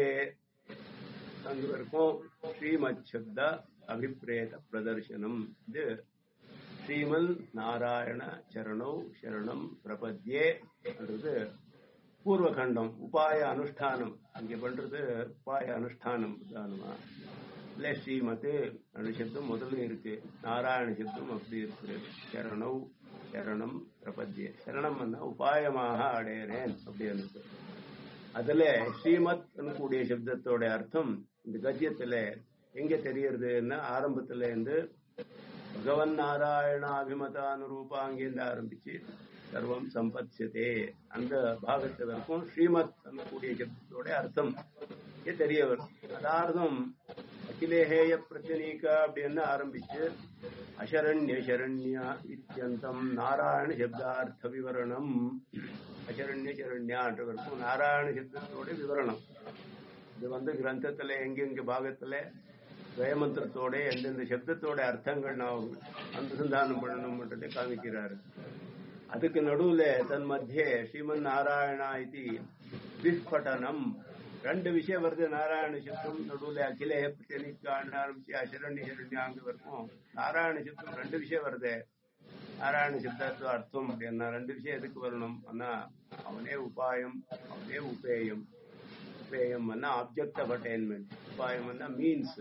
அங்கு வரைக்கும் ஸ்ரீமத் சப்த அபிப்பிரேத பிரதர்சனம் இது ஸ்ரீமன் நாராயண சரணௌ சரணம் பிரபத்யே என்றது பூர்வகண்டம் உபாய அனுஷ்டானம் இங்க பண்றது உபாய அனுஷ்டானம் பிரதானமா இல்ல ஸ்ரீமத் அந்த சப்தம் முதல்ல இருக்கு நாராயண சப்தம் அப்படி இருக்கு சரணௌ சரணம் பிரபத்யே சரணம் உபாயமாக அடையிறேன் அப்படி இருக்கு அதுல ஸ்ரீமத் கூடிய சப்தத்தோட அர்த்தம் இந்த கத்தியத்துல எங்க தெரியறதுன்னா ஆரம்பத்துல இருந்து பகவன் நாராயண அபிமதானுரூபா அங்கேருந்து ஆரம்பிச்சு சர்வம் சம்பத்யதே அந்த பாகத்து வரைக்கும் ஸ்ரீமத் கூடிய சப்தத்தோட அர்த்தம் தெரிய வரும் அதார்த்தம் அகிலேஹேய பிரச்சனீக அப்படின்னு ஆரம்பிச்சு அசரண்ய சரண்யா இத்தியந்தம் நாராயண சப்தார்த்த விவரணம் அசரண்ய சரண்யான்ற வரைக்கும் நாராயண சப்தத்தோட விவரணம் இது வந்து கிரந்தத்துல எங்கெங்க பாகத்துல துவயமந்திரத்தோட எந்தெந்த சப்தத்தோட அர்த்தங்கள் நாம் அனுசந்தானம் பண்ணணும்ன்றதை காமிக்கிறாரு அதுக்கு நடுவுல தன் மத்திய ஸ்ரீமன் நாராயணா இது விஸ்பட்டனம் ரெண்டு விஷயம் வருது நாராயண சப்தம் நடுவுல அகில தெளிக்காண்டு ஆரம்பிச்சு அசரண்ய சரண்யாங்க வரைக்கும் நாராயண சப்தம் ரெண்டு விஷயம் வருது நாராயண சப்தத்து அர்த்தம் அப்படின்னா ரெண்டு விஷயம் எதுக்கு வரணும் ஆனா அவனே உபாயம் அவனே உபேயம் உபேயம் ஆப்ஜெக்ட் ஆஃப் அட்டைன்மெண்ட் உபாயம் மீன்ஸ்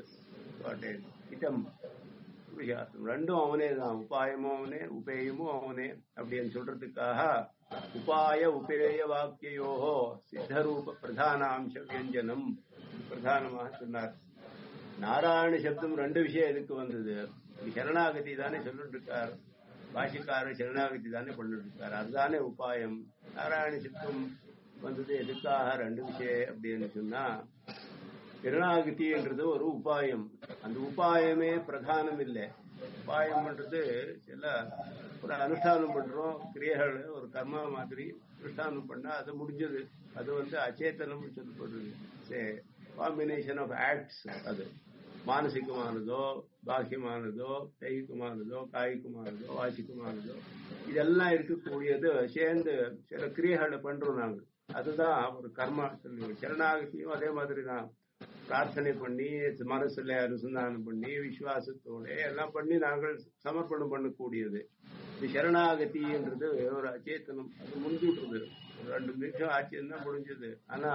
இடம் புருஷார்த்தம் ரெண்டும் அவனே தான் உபாயமும் அவனே உபேயமும் அவனே அப்படின்னு சொல்றதுக்காக உபாய உபேய வாக்கியோஹோ சித்தரூப பிரதானாம்ச வியஞ்சனம் பிரதானமாக சொன்னார் நாராயண சப்தம் ரெண்டு விஷயம் எதுக்கு வந்தது சரணாகதி தானே சொல்லிட்டு இருக்கார் பாஷிக்காரர் சரணாகதி தானே பண்ணிட்டு இருக்கார் அதுதானே உபாயம் நாராயண சப்தம் வந்தது எதுக்காக ரெண்டு விஷயம் அப்படின்னு சொன்னா சரணாகதின்றது ஒரு உபாயம் அந்த உபாயமே பிரதானம் இல்லை உபாயம்ன்றது சில ஒரு அனுஷ்டானம் பண்றோம் கிரியைகள் ஒரு கர்மா மாதிரி அனுஷ்டானம் பண்ணா அது முடிஞ்சது அது வந்து அச்சேத்தனம் சொல்லப்படுது காம்பினேஷன் ஆஃப் ஆக்ட்ஸ் அது மானசிகமானதோ பாக்கியமானதோ தைகிகமானதோ காய்க்குமானதோ வாசிக்குமானதோ இதெல்லாம் இருக்கக்கூடியது சேர்ந்து சில கிரியைகளை பண்றோம் நாங்கள் அதுதான் ஒரு கர்மா சொல்லி சரணாகதியும் அதே மாதிரி தான் பிரார்த்தனை பண்ணி மனசுல அனுசந்தானம் பண்ணி விசுவாசத்தோட எல்லாம் பண்ணி நாங்கள் சமர்ப்பணம் பண்ணக்கூடியது இது சரணாகதின்றது ஒரு அச்சேத்தனம் அது முடிஞ்சுட்டுறது ஒரு ரெண்டு நிமிஷம் ஆச்சுன்னா முடிஞ்சது ஆனா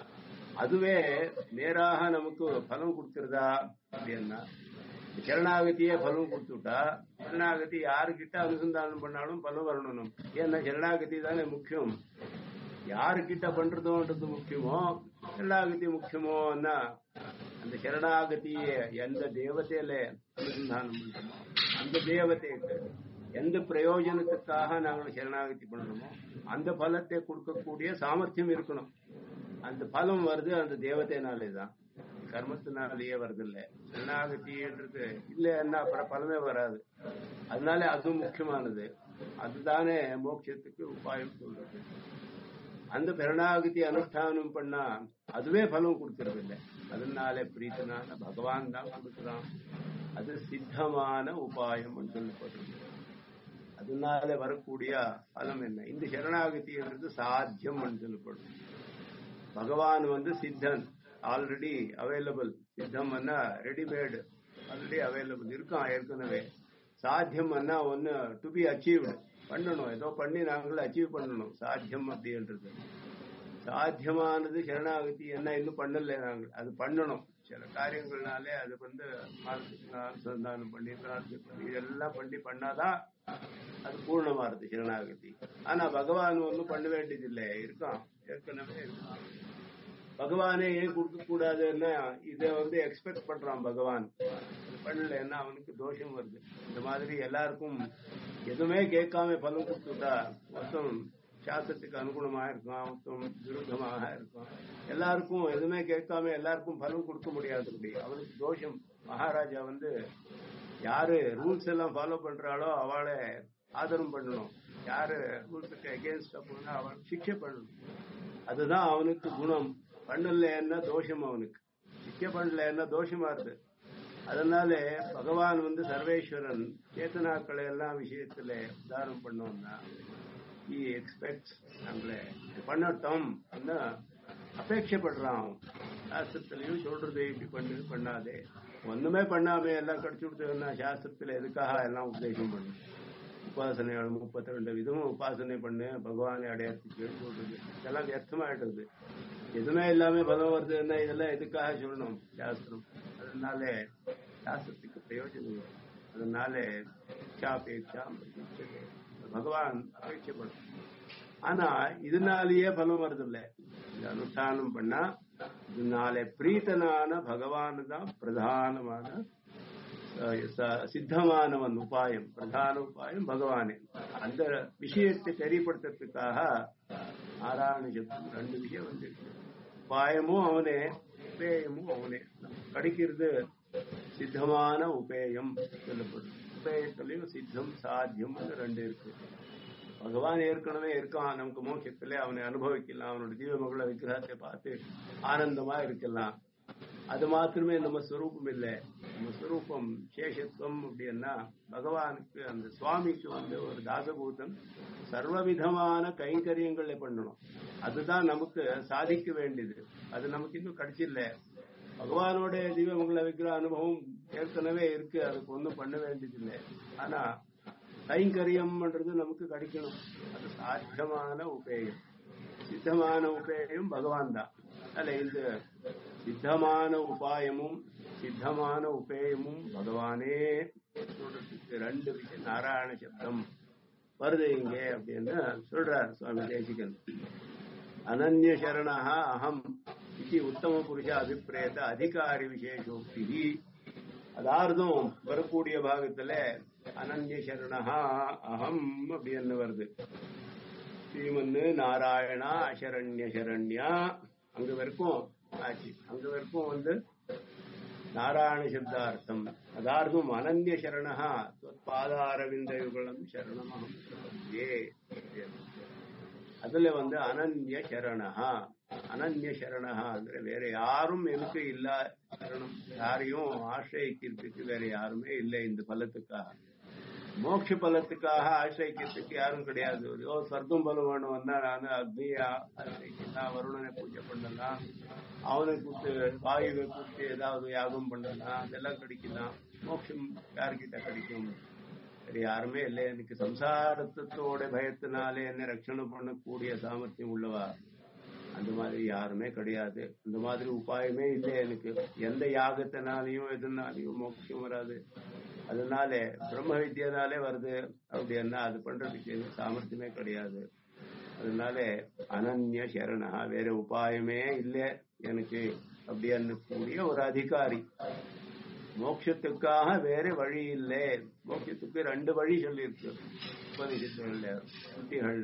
அதுவே நேராக நமக்கு பலம் கொடுக்கறதா அப்படின்னா சரணாகதியே பலம் கொடுத்துட்டா சரணாகதி யாருக்கிட்ட அனுசந்தானம் பண்ணாலும் பலம் வரணும் ஏன்னா சரணாகதி தானே முக்கியம் யாருக்கிட்ட பண்றதோன்றது முக்கியமோ சரணாகதி முக்கியமோன்னா அந்த சரணாகதிய எந்த தேவதையில அனுசந்தானம் பண்றோமோ அந்த தேவதைக்கு எந்த பிரயோஜனத்துக்காக நாங்கள் சரணாகதி பண்றோமோ அந்த பலத்தை கொடுக்கக்கூடிய சாமர்த்தியம் இருக்கணும் அந்த பலம் வருது அந்த தேவதைனாலே தான் கர்மத்தினாலேயே வருது இல்ல சரணாகதின்றது இல்லைன்னா அப்புறம் பலமே வராது அதனால அதுவும் முக்கியமானது அதுதானே மோட்சத்துக்கு உபாயம் சொல்றது அந்த பிரணாகதி அனுஷ்டானம் பண்ணா அதுவே பலம் கொடுக்கறது இல்லை அதனால பிரீத்தனான பகவான் தான் கொடுக்கிறான் அது சித்தமான உபாயம் சொல்லப்படுறது அதனால வரக்கூடிய பலம் என்ன இந்த சரணாகதின்றது சாத்தியம் சொல்லப்படும் பகவான் வந்து சித்தன் ஆல்ரெடி அவைலபிள் சித்தம் ரெடிமேடு ஆல்ரெடி அவைலபிள் இருக்கான் ஏற்கனவே சாத்தியம் ஒன்னு டு பி அச்சீவ்டு பண்ணணும் ஏதோ பண்ணி நாங்களும் அச்சீவ் பண்ணணும் சாத்தியம் அப்படின்றது சாத்தியமானது சரணாகதி என்ன இன்னும் பண்ணல நாங்கள் அது பண்ணணும் சில காரியங்கள்னாலே அது வந்து அனுசந்தானம் பண்ணி பிரார்த்தனை பண்ணி இதெல்லாம் பண்ணி பண்ணாதான் அது பூர்ணமாறுது சரணாகதி ஆனா பகவான் ஒன்றும் பண்ண வேண்டியதில்லை இருக்கான் ஏற்கனவே இருக்கான் பகவானே ஏன் கொடுக்க கூடாதுன்னா இத வந்து எக்ஸ்பெக்ட் பண்றான் பகவான் பண்ணலன்னா அவனுக்கு தோஷம் வருது இந்த மாதிரி எல்லாருக்கும் எதுவுமே கேட்காம பலன் கொடுத்துட்டா மொத்தம் சாஸ்திரத்துக்கு அனுகுணமாக இருக்கும் மொத்தம் விருத்தமாக இருக்கும் எல்லாருக்கும் எதுவுமே கேட்காம எல்லாருக்கும் பலன் கொடுக்க முடியாது அவனுக்கு தோஷம் மகாராஜா வந்து யாரு ரூல்ஸ் எல்லாம் ஃபாலோ பண்றாளோ அவளை ஆதரம் பண்ணணும் யாரு ரூல்ஸுக்கு அகேன்ஸ்ட் அப்படின்னா அவன் சிக்ஷை பண்ணணும் அதுதான் அவனுக்கு குணம் பண்ணலன்னா தோஷம் அவனுக்கு சிக்க பண்ணலன்னா தோஷமா இருக்கு அதனால பகவான் வந்து சர்வேஸ்வரன் சேத்தனாக்களை எல்லாம் விஷயத்துல உதாரணம் பண்ணோம்னா ஈ எக்ஸ்பெக்ட் நம்மள பண்ணட்டும் அபேட்சப்படுறான் சாஸ்திரத்திலையும் சொல்றது இப்படி பண்ணு பண்ணாதே ஒண்ணுமே பண்ணாம எல்லாம் கடிச்சு கொடுத்ததுன்னா சாஸ்திரத்துல எதுக்காக எல்லாம் உபதேசம் பண்ணு உபாசனை முப்பத்தி ரெண்டு விதமும் உபாசனை பண்ணு பகவானை அடையறதுக்கு சொல்றது இதெல்லாம் வியர்த்தமாயிடுறது எதுவுமே இல்லாம பலம் வருதுன்னா இதெல்லாம் எதுக்காக சொல்லணும் சாஸ்திரம் அதனால சாஸ்திரத்துக்கு பிரயோஜனம் அதனால இச்சாபேட்சா பகவான் அபேட்சப்படும் ஆனா இதனாலேயே பலம் வருது இல்ல இந்த அனுஷ்டானம் பண்ணா இதனால பிரீத்தனான பகவான் தான் பிரதானமான சித்தமானவன் உபாயம் பிரதான உபாயம் பகவானே அந்த விஷயத்தை தெரியப்படுத்துறதுக்காக நாராயண சப்தம் ரெண்டு விஷயம் வந்து உபாயமும் அவனே உபேயமும் அவனே கிடைக்கிறது சித்தமான உபேயம் சொல்லப்படும் உபேயத்திலையும் சித்தம் சாத்தியம் ரெண்டு இருக்கு பகவான் ஏற்கனவே இருக்கான் நமக்கு மோட்சத்திலே அவனை அனுபவிக்கலாம் அவனோட ஜீவமகள விக்கிரகத்தை பார்த்து ஆனந்தமா இருக்கலாம் அது மாத்திரமே நம்ம ஸ்வரூபம் இல்லை நம்ம ஸ்வரூபம் சேஷத்துவம் அப்படின்னா பகவானுக்கு அந்த சுவாமிக்கு வந்து ஒரு தாசபூதம் சர்வவிதமான கைங்கரியங்களை பண்ணணும் அதுதான் நமக்கு சாதிக்க வேண்டியது அது நமக்கு இன்னும் கிடைச்சில்ல பகவானோட தீபமங்கள வைக்கிற அனுபவம் ஏற்கனவே இருக்கு அதுக்கு ஒன்றும் பண்ண வேண்டியதில்லை ஆனா கைங்கரியம்ன்றது நமக்கு கிடைக்கணும் அது சாத்தியமான உபேயம் சித்தமான உபேயம் பகவான் தான் அல்ல இந்த சித்தமான உபாயமும் சித்தமான உபேயமும் பகவானே சொல்றதுக்கு ரெண்டு விஷயம் நாராயண சப்தம் வருது இங்க அப்படின்னு சொல்றார் சுவாமி தேசிகன் அனன்ய சரணா அகம் இது உத்தம புருஷ அபிப்பிரேத அதிகாரி விசேஷோக்தி அதார்த்தம் வரக்கூடிய பாகத்துல அனன்ய சரணா அகம் அப்படின்னு வருது ஸ்ரீமன்னு நாராயணா அசரண்ய சரண்யா அங்க வரைக்கும் ஆச்சு அங்க வரைக்கும் வந்து நாராயண சப்தார்த்தம் அதார்த்தம் அனன்ய சரணா பாதாரவிந்த யுகலம் சரணமகம் ஏ அதுல வந்து அனன்ய சரணஹா அனன்ய சரணஹாங்கிற வேற யாரும் எனக்கு இல்ல சரணம் யாரையும் ஆசிரியக்கிறதுக்கு வேற யாருமே இல்லை இந்த பலத்துக்காக மோட்ச பலத்துக்காக ஆசிரியக்கிறதுக்கு யாரும் கிடையாது ஏதோ சொர்க்கம் பலம் வேணும் வந்தா நான் அக்னியா ஆசிரியக்கலாம் வருணனை பூஜை பண்ணலாம் அவனை கூப்பிட்டு வாயுவை கூப்பிட்டு ஏதாவது யாகம் பண்ணலாம் அதெல்லாம் கிடைக்கலாம் மோட்சம் யாருக்கிட்ட கிடைக்கும் சரி யாருமே இல்லை எனக்கு சம்சாரத்தோட பயத்தினாலே என்ன ரட்சணை பண்ணக்கூடிய சாமர்த்தியம் உள்ளவா அந்த மாதிரி யாருமே கிடையாது இந்த மாதிரி உபாயமே இல்லை எனக்கு எந்த யாகத்தினாலையும் எதுனாலையும் மோட்சம் வராது அதனால பிரம்ம வித்தியனாலே வருது அப்படின்னா அது பண்றதுக்கு எனக்கு சாமர்த்தியமே கிடையாது அதனால அனன்ய சரணா வேற உபாயமே இல்லை எனக்கு அப்படின்னு கூடிய ஒரு அதிகாரி மோட்சத்துக்காக வேற வழி இல்லை மோட்சத்துக்கு ரெண்டு வழி சொல்லியிருக்கு உபனிஷத்துகள்ல சுத்திகள்ல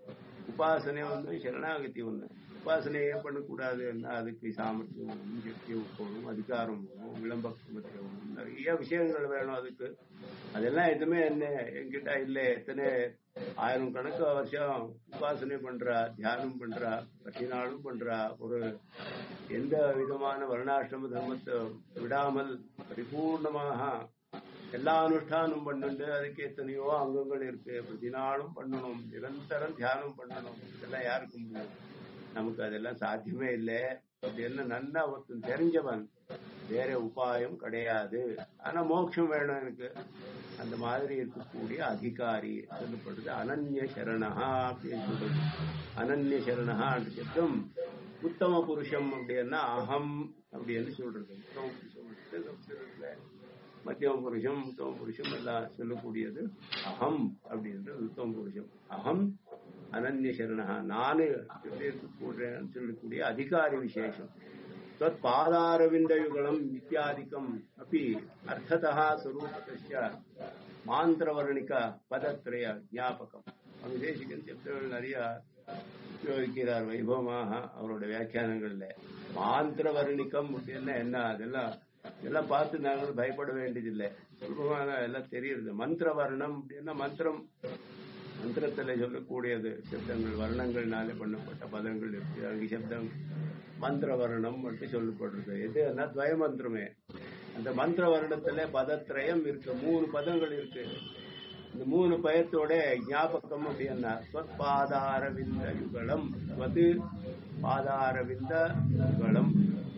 உபாசனை ஒன்று சரணாகதி ஒன்று உபாசனையே பண்ணக்கூடாதுன்னா அதுக்கு சாமர்த்தியம் வேணும் சக்தியும் போகணும் அதிகாரம் வேணும் விளம்பரத்தை வேணும் நிறைய விஷயங்கள் வேணும் அதுக்கு அதெல்லாம் எதுவுமே என்ன என்கிட்ட இல்லை எத்தனை ஆயிரம் கணக்கு வருஷம் உபாசனை பண்றா தியானம் பண்றா கட்டினாலும் பண்றா ஒரு எந்த விதமான வர்ணாசிரம தர்மத்தை விடாமல் பரிபூர்ணமாக எல்லா அனுஷ்டானம் பண்ணுண்டு அதுக்கு எத்தனையோ அங்கங்கள் இருக்கு பிரதிநாளும் பண்ணணும் நிரந்தரம் தியானம் பண்ணணும் இதெல்லாம் யாருக்கு முடியும் நமக்கு அதெல்லாம் சாத்தியமே இல்லை அப்படின்னு நன்னா ஒருத்தன் தெரிஞ்சவன் வேற உபாயம் கிடையாது ஆனா மோட்சம் வேணும் எனக்கு அந்த மாதிரி இருக்கக்கூடிய அதிகாரி சொல்லப்படுது அனன்ய சரணஹா அப்படின்னு சொல்றது அனன்ய சரணஹா சப்தம் உத்தம புருஷம் அப்படின்னா அகம் அப்படின்னு சொல்றது உத்தம புருஷம் சம்ஸ்கிருதத்துல மத்தியம புருஷம் உத்தம புருஷம் எல்லாம் சொல்லக்கூடியது அகம் அப்படின்றது உத்தம புருஷம் அகம் அனன்ய சரணா நானு இருக்கக்கூடியன்னு சொல்லக்கூடிய அதிகாரி விசேஷம் தத் பாதாரவிந்தயுகலம் இத்தியாதிக்கம் அப்படி அர்த்ததா ஸ்வரூபத்தஸ்ய மாந்திரவர்ணிக பதத்ரய ஞாபகம் அவங்க தேசிகன் சப்தங்கள் நிறைய உபயோகிக்கிறார் வைபவமாக அவரோட வியாக்கியானங்கள்ல மாந்திரவர்ணிக்கம் அப்படின்னா என்ன அதெல்லாம் இதெல்லாம் பார்த்து நாங்கள் பயப்பட வேண்டியதில்லை சுலபமாக எல்லாம் தெரியுது மந்திர வர்ணம் அப்படின்னா மந்திரம் மந்திரத்துல சொல்லக்கூடியது சப்தங்கள் வர்ணங்கள்னாலே பண்ணப்பட்ட பதங்கள் இருக்கு அங்கே சப்தம் மந்திர வர்ணம் மட்டும் சொல்லப்படுறது எதுனா துவய மந்திரமே அந்த மந்திர வருடத்துல பதத்திரயம் இருக்கு மூணு பதங்கள் இருக்கு இந்த மூணு பயத்தோட ஞாபகம் அப்படின்னா சொற்பாதாரவிந்த யுகலம் ஸ்வது பாதாரவிந்த யுகலம்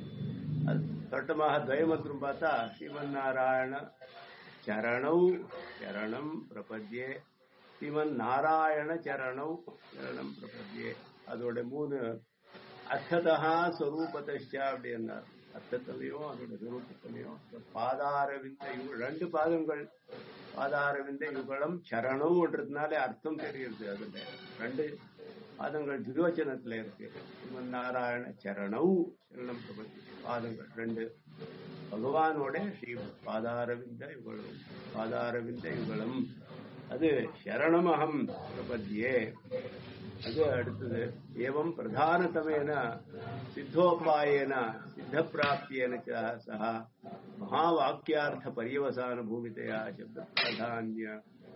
அது தொட்டமாக துவயமந்திரம் பார்த்தா ஸ்ரீமன் நாராயண சரணௌ சரணம் பிரபத்யே ஸ்ரீமன் நாராயண சரணௌ சரணம் பிரபத்யே அதோட மூணு அர்த்ததா ஸ்வரூபத்தா அப்படின்னார் அர்த்தத்திலையும் அதோட சுரூபத்திலையும் பாதாரவிந்த யுக ரெண்டு பாதங்கள் பாதாரவிந்த யுகலம் சரணம்ன்றதுனால அர்த்தம் தெரியுது அதுல ரெண்டு பாதங்கள் துரியோச்சனத்துல இருக்கு ஸ்ரீமன் நாராயண சரணௌ சரணம் பிரபத்தி பாதங்கள் ரெண்டு பகவானோட ஸ்ரீ பாதாரவிந்த யுகலம் பாதாரவிந்த யுகலம் அது சரணமகம் பிரபத்தியே அது அடுத்தது ஏவம் பிரதானதமேன சித்தோபாயேன சித்த பிராப்தியேன சக மகாவாக்கியார்த்த பரியவசான பூமிதையா சப்த பிராதான்ய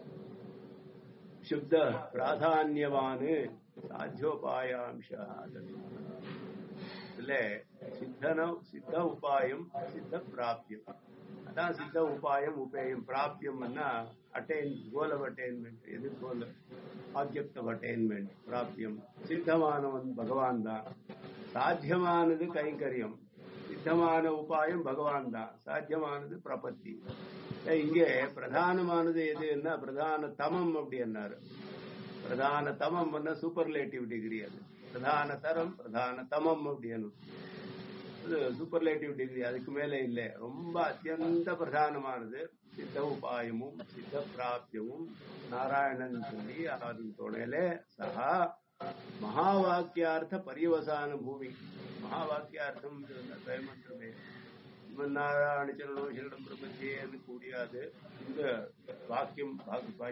சுப்த பிராதான்யவான் சாத்தியோபாயாம்ச இதுல சித்தன சித்த உபாயம் சித்த பிராப்தியம் அதான் சித்த உபாயம் உபேயம் பிராப்தியம்னா அட்டைன் கோல் ஆஃப் அட்டைன்மெண்ட் எது கோல் ஆப்ஜெக்ட் ஆஃப் அட்டைன்மெண்ட் பிராப்தியம் சித்தமானவன் பகவான் தான் சாத்தியமானது கைங்கரியம் சித்தமான உபாயம் பகவான் தான் சாத்தியமானது பிரபத்தி இங்கே பிரதானமானது எதுன்னா பிரதான தமம் அப்படின்னாரு பிரதான தமம் சூப்பர்லேட்டிவ் டிகிரி அது பிரதான தரம் பிரதான தமம் அப்படின்னு சூப்பர்லேட்டிவ் டிகிரி அதுக்கு மேல இல்லை ரொம்ப அத்தியந்த பிரதானமானது சித்த உபாயமும் சித்த பிராப்தியமும் நாராயணன் சொல்லி அதன் துணையில சகா மகாவாக்கியார்த்த பரியவசான பூமி மகாவாக்கியார்த்தம் மந்திரமே நாராயணச்சரணம் சரணம் பிரபத்தியேன்னு கூடியாது இந்த வாக்கியம்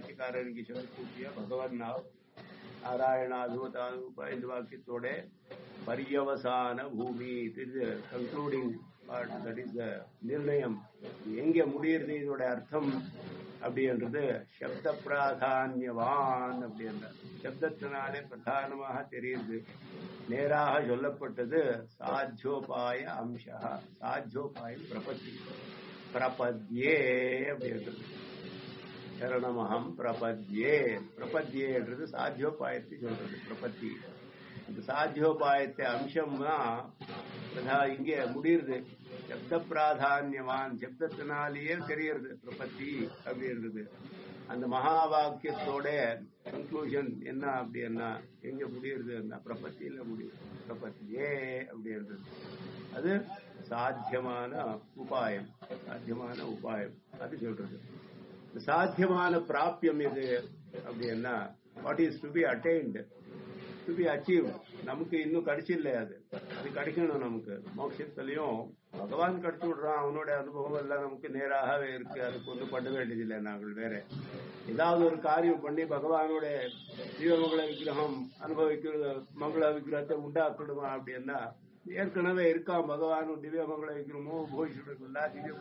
பாக்கியக்காரருக்கு சொல்லக்கூடிய பகவான் நாராயண அதுவதானுப இந்த வாக்கியத்தோட பரியவசான பூமி இது concluding part that is the நிர்ணயம் எங்க முடியுது இதோட அர்த்தம் அப்படின்றது சப்த பிராதான்யவான் அப்படின்ற சப்தத்தினாலே பிரதானமாக தெரியுது நேராக சொல்லப்பட்டது சாத்தியோபாய அம்சா சாத்தியோபாயம் பிரபத்தி பிரபத்யே அப்படின்றது சரணமகம் பிரபத்யே பிரபத்யேன்றது சாத்தியோபாயத்தை சொல்றது பிரபத்தி இந்த சாத்தியோபாயத்தை அம்சம்னா இங்கே முடியுது சப்த பிராதான்யவான் சப்தத்தினாலேயே தெரியறது பிரபத்தி அப்படின்றது அந்த மகா வாக்கியத்தோட கன்க்ளூஷன் என்ன அப்படின்னா எங்க முடியுறதுன்னா பிரபத்தியில முடியும் பிரபத்தியே அப்படின்றது அது சாத்தியமான உபாயம் சாத்தியமான உபாயம் அது சொல்றது சாத்தியமான பிராப்பியம் எது அப்படின்னா what is to be attained to be achieve நமக்கு இன்னும் கிடைச்சில்ல அது அது கிடைக்கணும் நமக்கு மோட்சத்திலையும் பகவான் கிடைச்சு விடுறான் அவனோட அனுபவம் எல்லாம் நமக்கு நேராகவே இருக்கு அதுக்கு ஒன்றும் பண்ண வேண்டியதில்லை நாங்கள் வேற ஏதாவது ஒரு காரியம் பண்ணி பகவானோட ஜீவமங்கள விக்கிரகம் அனுபவிக்கிறது மங்கள விக்கிரகத்தை உண்டாக்கணுமா அப்படின்னா ஏற்கனவே இருக்கான் பகவானும் திவ்யமங்கள விக்கிரமும் போஷிடுங்களா திவ்ய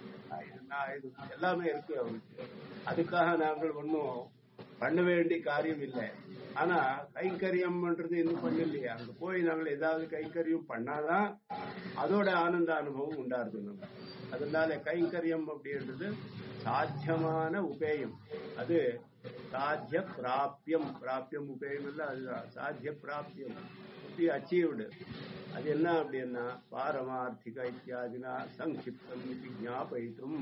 இது எல்லாமே இருக்கு அவனுக்கு அதுக்காக நாங்கள் ஒன்றும் பண்ண வேண்டிய காரியம் இல்லை ஆனா கைங்கரியம்ன்றது இன்னும் பண்ணலையே அங்க போய் நாங்கள் ஏதாவது கைங்கரியம் பண்ணாதான் அதோட ஆனந்த அனுபவம் உண்டாருது நம்ம அதனால கைங்கரியம் அப்படின்றது சாத்தியமான உபேயம் அது சாத்திய பிராபியம் பிராபியம் உபேயம் இல்ல அதுதான் சாத்திய பிராபியம் அச்சீவ்டு அது என்ன அப்படின்னா பாரமார்த்திக இத்தியாதினா சங்கிப்தம் இது ஞாபகித்தும்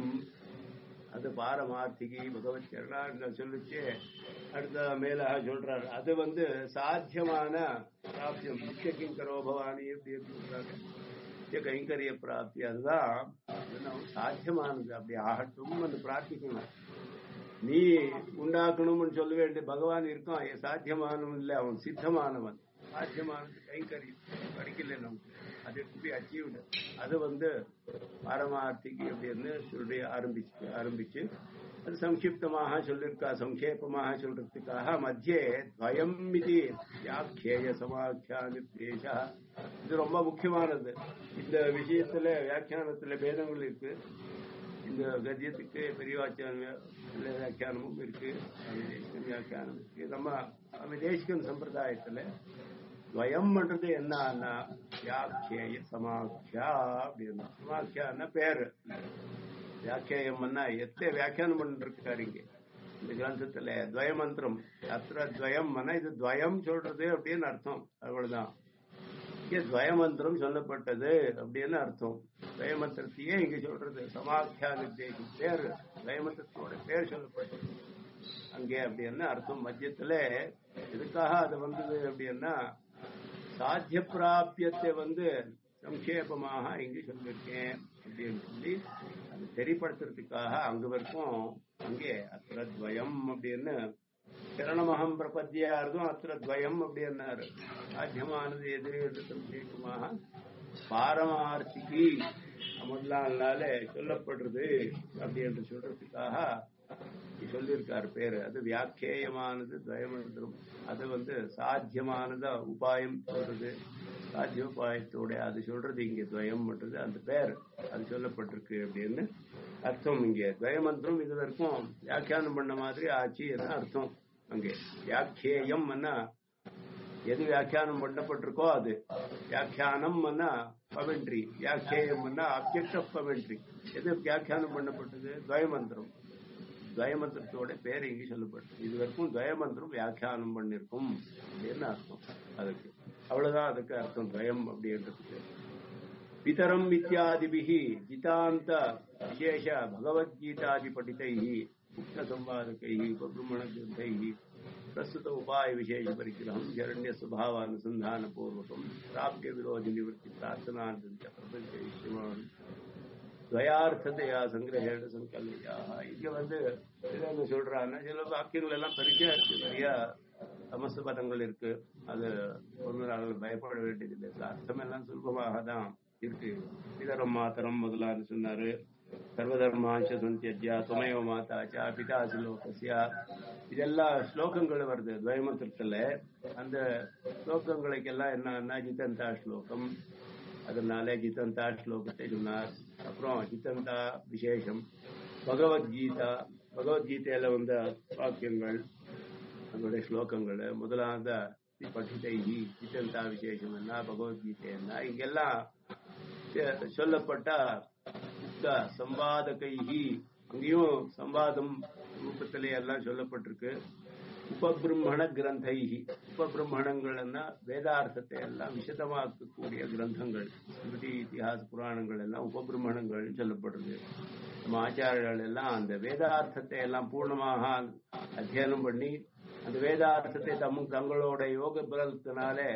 அது பாரமார்த்திகி பகவத் சரணா சொல்லிச்சு அடுத்த மேலாக சொல்றாரு அது வந்து சாத்தியமான பிராப்தியம் நித்திய கிங்கரோ பவானி எப்படி சொல்றாங்க நித்திய கைங்கரிய பிராப்தி அதுதான் சாத்தியமானது அப்படி ஆகட்டும் வந்து பிரார்த்திக்கணும் நீ உண்டாக்கணும்னு சொல்ல வேண்டிய பகவான் இருக்கான் சாத்தியமானவன் இல்லை அவன் சித்தமானவன் சாத்தியமானது கைங்கரியம் படிக்கல நமக்கு அது எப்படி அச்சீவ்டு அது வந்து பாரமார்த்திக்கு அப்படின்னு சொல்லி ஆரம்பிச்சு ஆரம்பிச்சு அது சங்கிப்தமாக சொல்லிருக்கா சங்கேபமாக சொல்றதுக்காக மத்தியே துவயம் இது வியாக்கியேய சமாக்கியா நிர்தேசா இது ரொம்ப முக்கியமானது இந்த விஷயத்துல வியாக்கியானத்துல பேதங்கள் இருக்கு இந்த கத்தியத்துக்கு பெரியவாச்சியான வியாக்கியானமும் இருக்கு வியாக்கியானம் இருக்கு நம்ம தேசிகன் சம்பிரதாயத்துல துவயம்ன்றது என்னன்னா வியாக்கிய சமாக்கியா அப்படின்னா சமாக்கியான்னா பேரு வியாக்கியம்னா எத்தனை வியாக்கியானம் பண்ணிருக்காரு இங்க இந்த கிரந்தத்துல துவயமந்திரம் அத்திர துவயம் இது துவயம் சொல்றது அப்படின்னு அர்த்தம் அவ்வளவுதான் இங்க துவயமந்திரம் சொல்லப்பட்டது அப்படின்னு அர்த்தம் துவயமந்திரத்தையே இங்க சொல்றது சமாக்கியா நிர்தேசம் பேர் துவயமந்திரத்தோட பேர் சொல்லப்பட்டது அங்கே அப்படின்னா அர்த்தம் மத்தியத்துல எதுக்காக அது வந்தது அப்படின்னா சாத்திய பிராபியத்தை வந்து சங்கேபமாக இங்கு சொல்லியிருக்கேன் அப்படின்னு சொல்லி அது தெரியப்படுத்துறதுக்காக அங்க வரைக்கும் அங்கே அத்திரத்வயம் அப்படின்னு சரணமகம் பிரபத்தியா இருக்கும் அத்திரத்வயம் அப்படின்னாரு சாத்தியமானது எது என்று சங்கேபமாக பாரமார்த்திக்கு முதலால சொல்லப்படுறது அப்படி என்று சொல்றதுக்காக சொல்லியிருக்காரு பேரு அது வியாக்கியமானது துவயமந்திரம் அது வந்து சாத்தியமானதா உபாயம் சொல்றது சாத்திய உபாயத்தோட அது சொல்றது இங்க துவயம் பண்றது அந்த பேர் அது சொல்லப்பட்டிருக்கு அப்படின்னு அர்த்தம் இங்க துவயமந்திரம் இது வரைக்கும் வியாக்கியானம் பண்ண மாதிரி ஆச்சு அர்த்தம் அங்கே வியாக்கியேயம் எது வியாக்கியானம் பண்ணப்பட்டிருக்கோ அது வியாக்கியானம் பவென்ட்ரி வியாக்கியேயம் ஆப்ஜெக்ட் ஆஃப் பவென்ட்ரி எது வியாக்கியானம் பண்ணப்பட்டது துவயமந்திரம் துவயமந்திரத்தோட பேர் இங்கே சொல்லப்பட்டது இது வரைக்கும் துவயமந்திரம் வியாக்கியானம் பண்ணிருக்கும் அப்படின்னு அர்த்தம் அதுக்கு அவ்வளவுதான் அதுக்கு அர்த்தம் துவயம் அப்படின்றதுக்கு பிதரம் இத்தியாதிபிகி ஜிதாந்த விசேஷ பகவத்கீதாதி படித்தை உக்த சம்பாதகை உபபிரமண கிரந்தை பிரస్తుత ఉపాయ విశేష పరిగ్రహం జరణ్య స్వభావానుసంధాన పూర్వకం ప్రాప్య విరోధి నివృత్తి ప్రార్థనార్థం ప్రపంచ విషయమాన్ துவயார்த்தத்தையா சங்கிரகேட சங்கல்யா இங்க வந்து என்ன சொல்றான்னா சில வாக்கியங்கள் எல்லாம் பெருசா இருக்கு நிறைய சமஸ்த பதங்கள் இருக்கு அது ஒன்று நாங்கள் பயப்பட வேண்டியதில்லை அர்த்தம் எல்லாம் சுலபமாக தான் இருக்கு இதரம் மாத்திரம் முதலான்னு சொன்னாரு சர்வதர்மாஞ்ச சுந்தியஜா துமயோ மாதாச்சா பிதாசி லோகசியா இதெல்லாம் ஸ்லோகங்கள் வருது துவயமந்திரத்துல அந்த ஸ்லோகங்களுக்கெல்லாம் என்னன்னா ஜிதந்தா ஸ்லோகம் அதனால ஜிதந்தா ஸ்லோகத்தை சொன்னார் அப்புறம் ஜிதந்தா விசேஷம் பகவத்கீதா பகவத்கீதையில வந்த வாக்கியங்கள் அதனுடைய ஸ்லோகங்கள் முதலாவது பட்டிதைகி ஜிதந்தா விசேஷம் என்ன பகவத்கீதை என்ன இங்கெல்லாம் சொல்லப்பட்ட உக்த சம்பாதகைகி அங்கேயும் சம்பாதம் ரூபத்திலே எல்லாம் சொல்லப்பட்டிருக்கு உபபிரம்மண கிரந்தைகி உபபிரம்மணங்கள்னா வேதார்த்தத்தை எல்லாம் விசதமாக்கக்கூடிய கிரந்தங்கள் ஸ்மிருதி இத்திஹாச புராணங்கள் எல்லாம் உபபிரம்மணங்கள் சொல்லப்படுறது நம்ம ஆச்சாரியர்கள் எல்லாம் அந்த வேதார்த்தத்தை எல்லாம் பூர்ணமாக அத்தியனம் பண்ணி அந்த வேதார்த்தத்தை தம் தங்களோட யோக பலத்தினாலே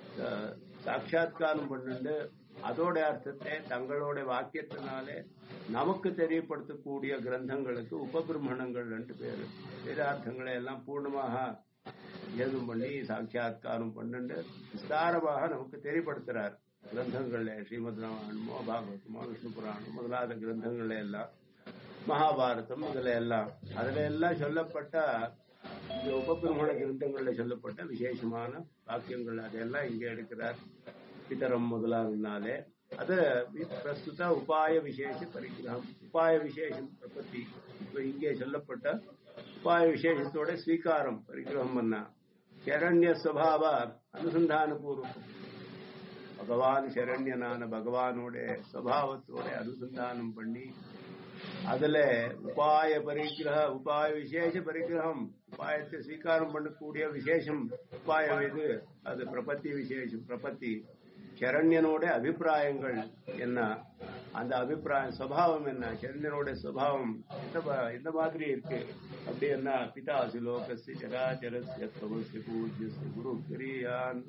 சாட்சா்காரம் பண்ணிட்டு அதோட அர்த்தத்தை தங்களோட வாக்கியத்தினாலே நமக்கு தெரியப்படுத்தக்கூடிய கிரந்தங்களுக்கு உபபிரமணங்கள் ரெண்டு பேரு வேதார்த்தங்களை எல்லாம் பூர்ணமாக ஏதும் பண்ணி சாட்சா்காரம் பண்ணிட்டு விஸ்தாரமாக நமக்கு தெரியப்படுத்துறார் கிரந்தங்கள்ல ஸ்ரீமத் ராமாயணமோ பாகவதமோ விஷ்ணு புராணம் முதலாத கிரந்தங்கள்ல எல்லாம் மகாபாரதம் இதுல எல்லாம் அதுல எல்லாம் சொல்லப்பட்ட இந்த உபபிரமண கிரந்தங்கள்ல சொல்லப்பட்ட விசேஷமான வாக்கியங்கள் அதெல்லாம் இங்க எடுக்கிறார் பிதரம் முதலானாலே அது பிரஸ்துத உபாய விசேஷ பரிகிரகம் உபாய விசேஷம் பத்தி இப்ப இங்கே சொல்லப்பட்ட உபாய விசேஷத்தோட ஸ்வீகாரம் பரிகிரகம் பண்ணா சரண்ய சுவாவ அனுசந்தான பூர்வம் பகவான் சரண்யனான பகவானோட சுவாவத்தோட அனுசந்தானம் பண்ணி அதுல உபாய பரிகிரக உபாய விசேஷ பரிகிரகம் உபாயத்தை ஸ்வீகாரம் பண்ணக்கூடிய விசேஷம் உபாயம் இது அது பிரபத்தி விசேஷம் பிரபத்தி சரண்யனோட அபிப்பிராயங்கள் என்ன அந்த அபிப்பிராயம் சுவாவம் என்ன சரண்யனோட சுவாவம் இந்த மாதிரி இருக்கு அப்படி என்ன பிதாசி லோகசி ஜராச்சரஸ்ய பிரபுஸ்ய பூஜ்யஸ்ய குரு கிரியான்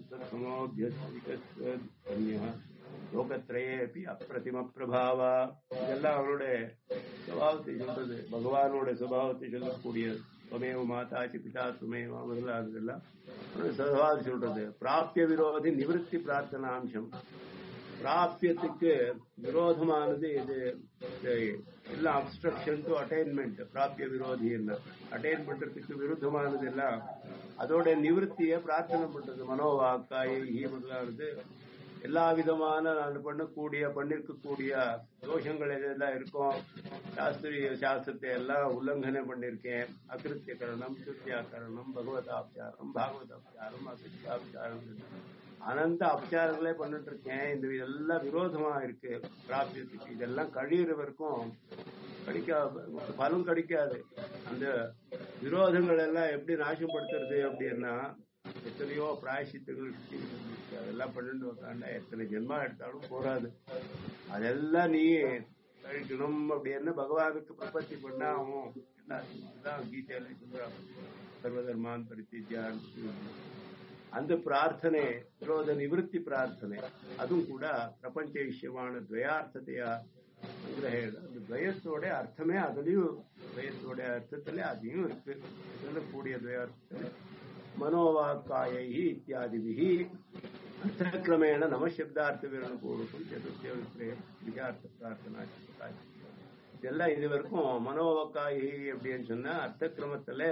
சமோபிய லோகத்திரையே அப்படி அப்பிரதிம பிரபாவா இதெல்லாம் அவருடைய சுபாவத்தை சொல்றது பகவானோட சுபாவத்தை சொல்லக்கூடிய துமேவ மாதாச்சி பிதா துமேவா முதலானதெல்லாம் சுபாவத்தை சொல்றது பிராப்திய விரோதி நிவர்த்தி பிரார்த்தனாம்சம் பிராபியத்துக்கு விரோதமானது இது எல்லாம் அப்ஸ்ட்ரக்ஷன் டு அட்டைன்மெண்ட் பிராபிய விரோதி என்ன அட்டைன் பண்றதுக்கு விருத்தமானது எல்லாம் அதோட நிவர்த்திய பிரார்த்தனை பண்றது மனோவாக்காயை முதலானது எல்லா விதமான நான் பண்ணக்கூடிய பண்ணிருக்கக்கூடிய தோஷங்கள் எதெல்லாம் இருக்கும் சாஸ்திரிய சாஸ்திரத்தை எல்லாம் உல்லங்கனை பண்ணிருக்கேன் அகிருத்தியகரணம் கிருத்தியாக்கரணம் பகவதாப்சாரம் பாகவதாப்சாரம் அகிருத்தியாப்சாரம் அனந்த அபச்சாரங்களே பண்ணிட்டு இருக்கேன் இந்த இதெல்லாம் விரோதமா இருக்கு பிராப்தியத்துக்கு இதெல்லாம் கழியிற வரைக்கும் கிடைக்காது பலன் கிடைக்காது அந்த விரோதங்கள் எல்லாம் எப்படி நாசப்படுத்துறது அப்படின்னா எத்தனையோ பிராயசித்தங்கள் அதெல்லாம் பண்ணிட்டு உக்காண்டா எத்தனை ஜென்மா எடுத்தாலும் போராது அதெல்லாம் நீ கழிக்கணும் அப்படின்னு பகவானுக்கு பிரபத்தி பண்ணா அவன் தான் கீதையில சொல்றான் சர்வதர்மான் பரித்தியான் அந்த பிரார்த்தனை விரோத நிவர்த்தி பிரார்த்தனை அதுவும் கூட பிரபஞ்ச விஷயமான துவயார்த்தத்தையா அந்த துவயத்தோட அர்த்தமே அதுலயும் துவயத்தோட அர்த்தத்துல அதையும் இருக்கு சொல்லக்கூடிய துவயார்த்தத்துல மனோவாக்காயை இத்தியாதிபிகி அர்த்தக்கிரமேண நம சப்தார்த்த விவரண பூர்வகம் சதுர்த்திய விஜயார்த்த பிரார்த்தனா இதெல்லாம் இது வரைக்கும் மனோவாக்காயி அப்படின்னு சொன்னா அர்த்தக்கிரமத்துல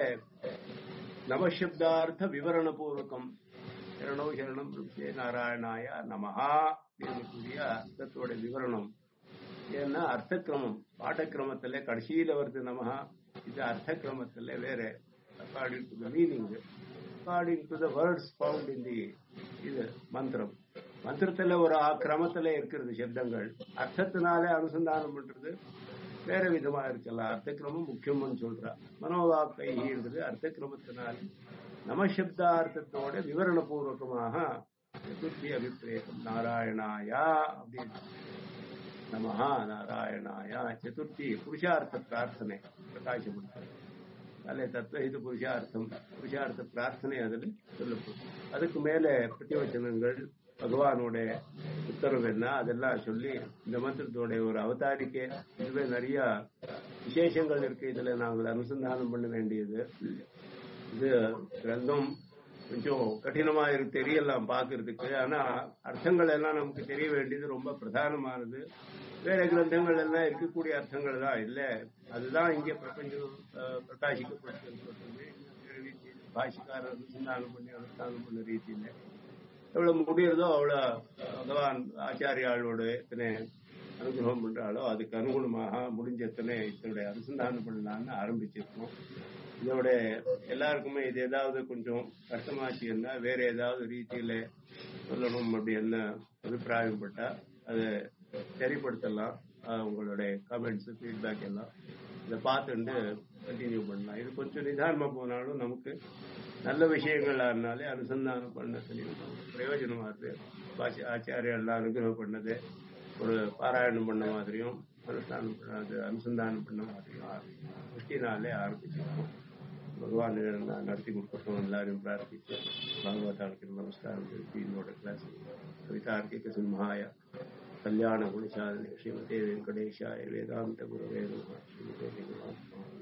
நவசப்தார்த்த விவரண பூர்வகம் சரணோ சரணம் ருப்சே நாராயணாய நமஹா கூடிய அர்த்தத்தோட விவரணம் ஏன்னா அர்த்தக்கிரமம் பாடக்கிரமத்துல கடைசியில வருது நமஹா இது அர்த்தக்கிரமத்துல வேற according to the meaning according to the words found in the இது மந்திரம் மந்திரத்துல ஒரு கிரமத்துல இருக்கிறது சப்தங்கள் அர்த்தத்தினாலே அனுசந்தானம் பண்றது வேற விதமா இருக்கலாம் அர்த்தக்கிரமம் முக்கியம்னு சொல்றா மனோவாக்கைன்றது அர்த்தக்கிரமத்தினால நமசப்தார்த்தத்தோட விவரணபூர்வகமாக சதுர்த்தி அபிப்பிரேதம் நாராயணாயா அப்படின்னு நமஹா நாராயணாயா சதுர்த்தி புருஷார்த்த பிரார்த்தனை பிரகாசப்படுத்துறது அல்ல தத்துவ இது புருஷார்த்தம் புருஷார்த்த பிரார்த்தனை அதில் சொல்லப்படும் அதுக்கு மேல பிரதிவச்சனங்கள் பகவானோட உத்தரவு என்ன அதெல்லாம் சொல்லி இந்த மந்திரத்தோட ஒரு அவதாரிக்கை இதுவே நிறைய விசேஷங்கள் இருக்கு இதுல நாங்கள் அனுசந்தானம் பண்ண வேண்டியது இது கிரந்தம் கொஞ்சம் கடினமா இருக்கு தெரியலாம் பார்க்கறதுக்கு ஆனா அர்த்தங்கள் எல்லாம் நமக்கு தெரிய வேண்டியது ரொம்ப பிரதானமானது வேற கிரந்தங்கள் எல்லாம் இருக்கக்கூடிய அர்த்தங்கள் தான் இல்ல அதுதான் இங்கே பிரபஞ்சம் அஹ், பிரகாசிக்கப்பட்டிருக்கிறது பாஷிக்காரர் அனுசந்தானம் பண்ணி அனுஷ்டானம் பண்ண ரீதியில எவ்வளவு முடியுறதோ அவ்வளவு பகவான் ஆச்சாரியாளோட எத்தனை அனுகிரகம் பண்றாலோ அதுக்கு அனுகுணமாக முடிஞ்ச எத்தனை இதனுடைய அனுசந்தானம் பண்ணலாம்னு ஆரம்பிச்சிருக்கோம் இதோட எல்லாருக்குமே இது ஏதாவது கொஞ்சம் கஷ்டமாச்சுன்னா வேற ஏதாவது ரீதியில சொல்லணும் அப்படி என்ன அபிப்பிராயம் பட்டா அதை சரிப்படுத்தலாம் ஆஹ் உங்களுடைய கமெண்ட்ஸ் ஃபீட்பேக் எல்லாம் இதை பார்த்துட்டு கண்டினியூ பண்ணலாம் இது கொஞ்சம் நிதானமா போனாலும் நமக்கு நல்ல விஷயங்களா இருந்தாலே அனுசந்தானம் பண்ண பிரயோஜனமா இருக்கு பாஷ ஆச்சாரியெல்லாம் அனுகிரகம் பண்ணது ஒரு பாராயணம் பண்ண மாதிரியும் அனுஷ்டானம் பண்ணது அனுசந்தானம் பண்ண மாதிரியும் கிருஷ்டினாலே ஆரம்பிச்சிருக்கோம் பகவான் இதெல்லாம் நடத்தி கொடுக்கட்டும் எல்லாரையும் பிரார்த்திச்சு பகவதாளுக்கு நமஸ்காரம் சொல்லி என்னோட கிளாஸ் கவிதார்க்கிக சிம்ஹாய கல்யாண குணசாதனை ஸ்ரீமதே வெங்கடேஷாய வேதாந்த குருவே நமः. ஸ்ரீமதே வெங்கடாத்மா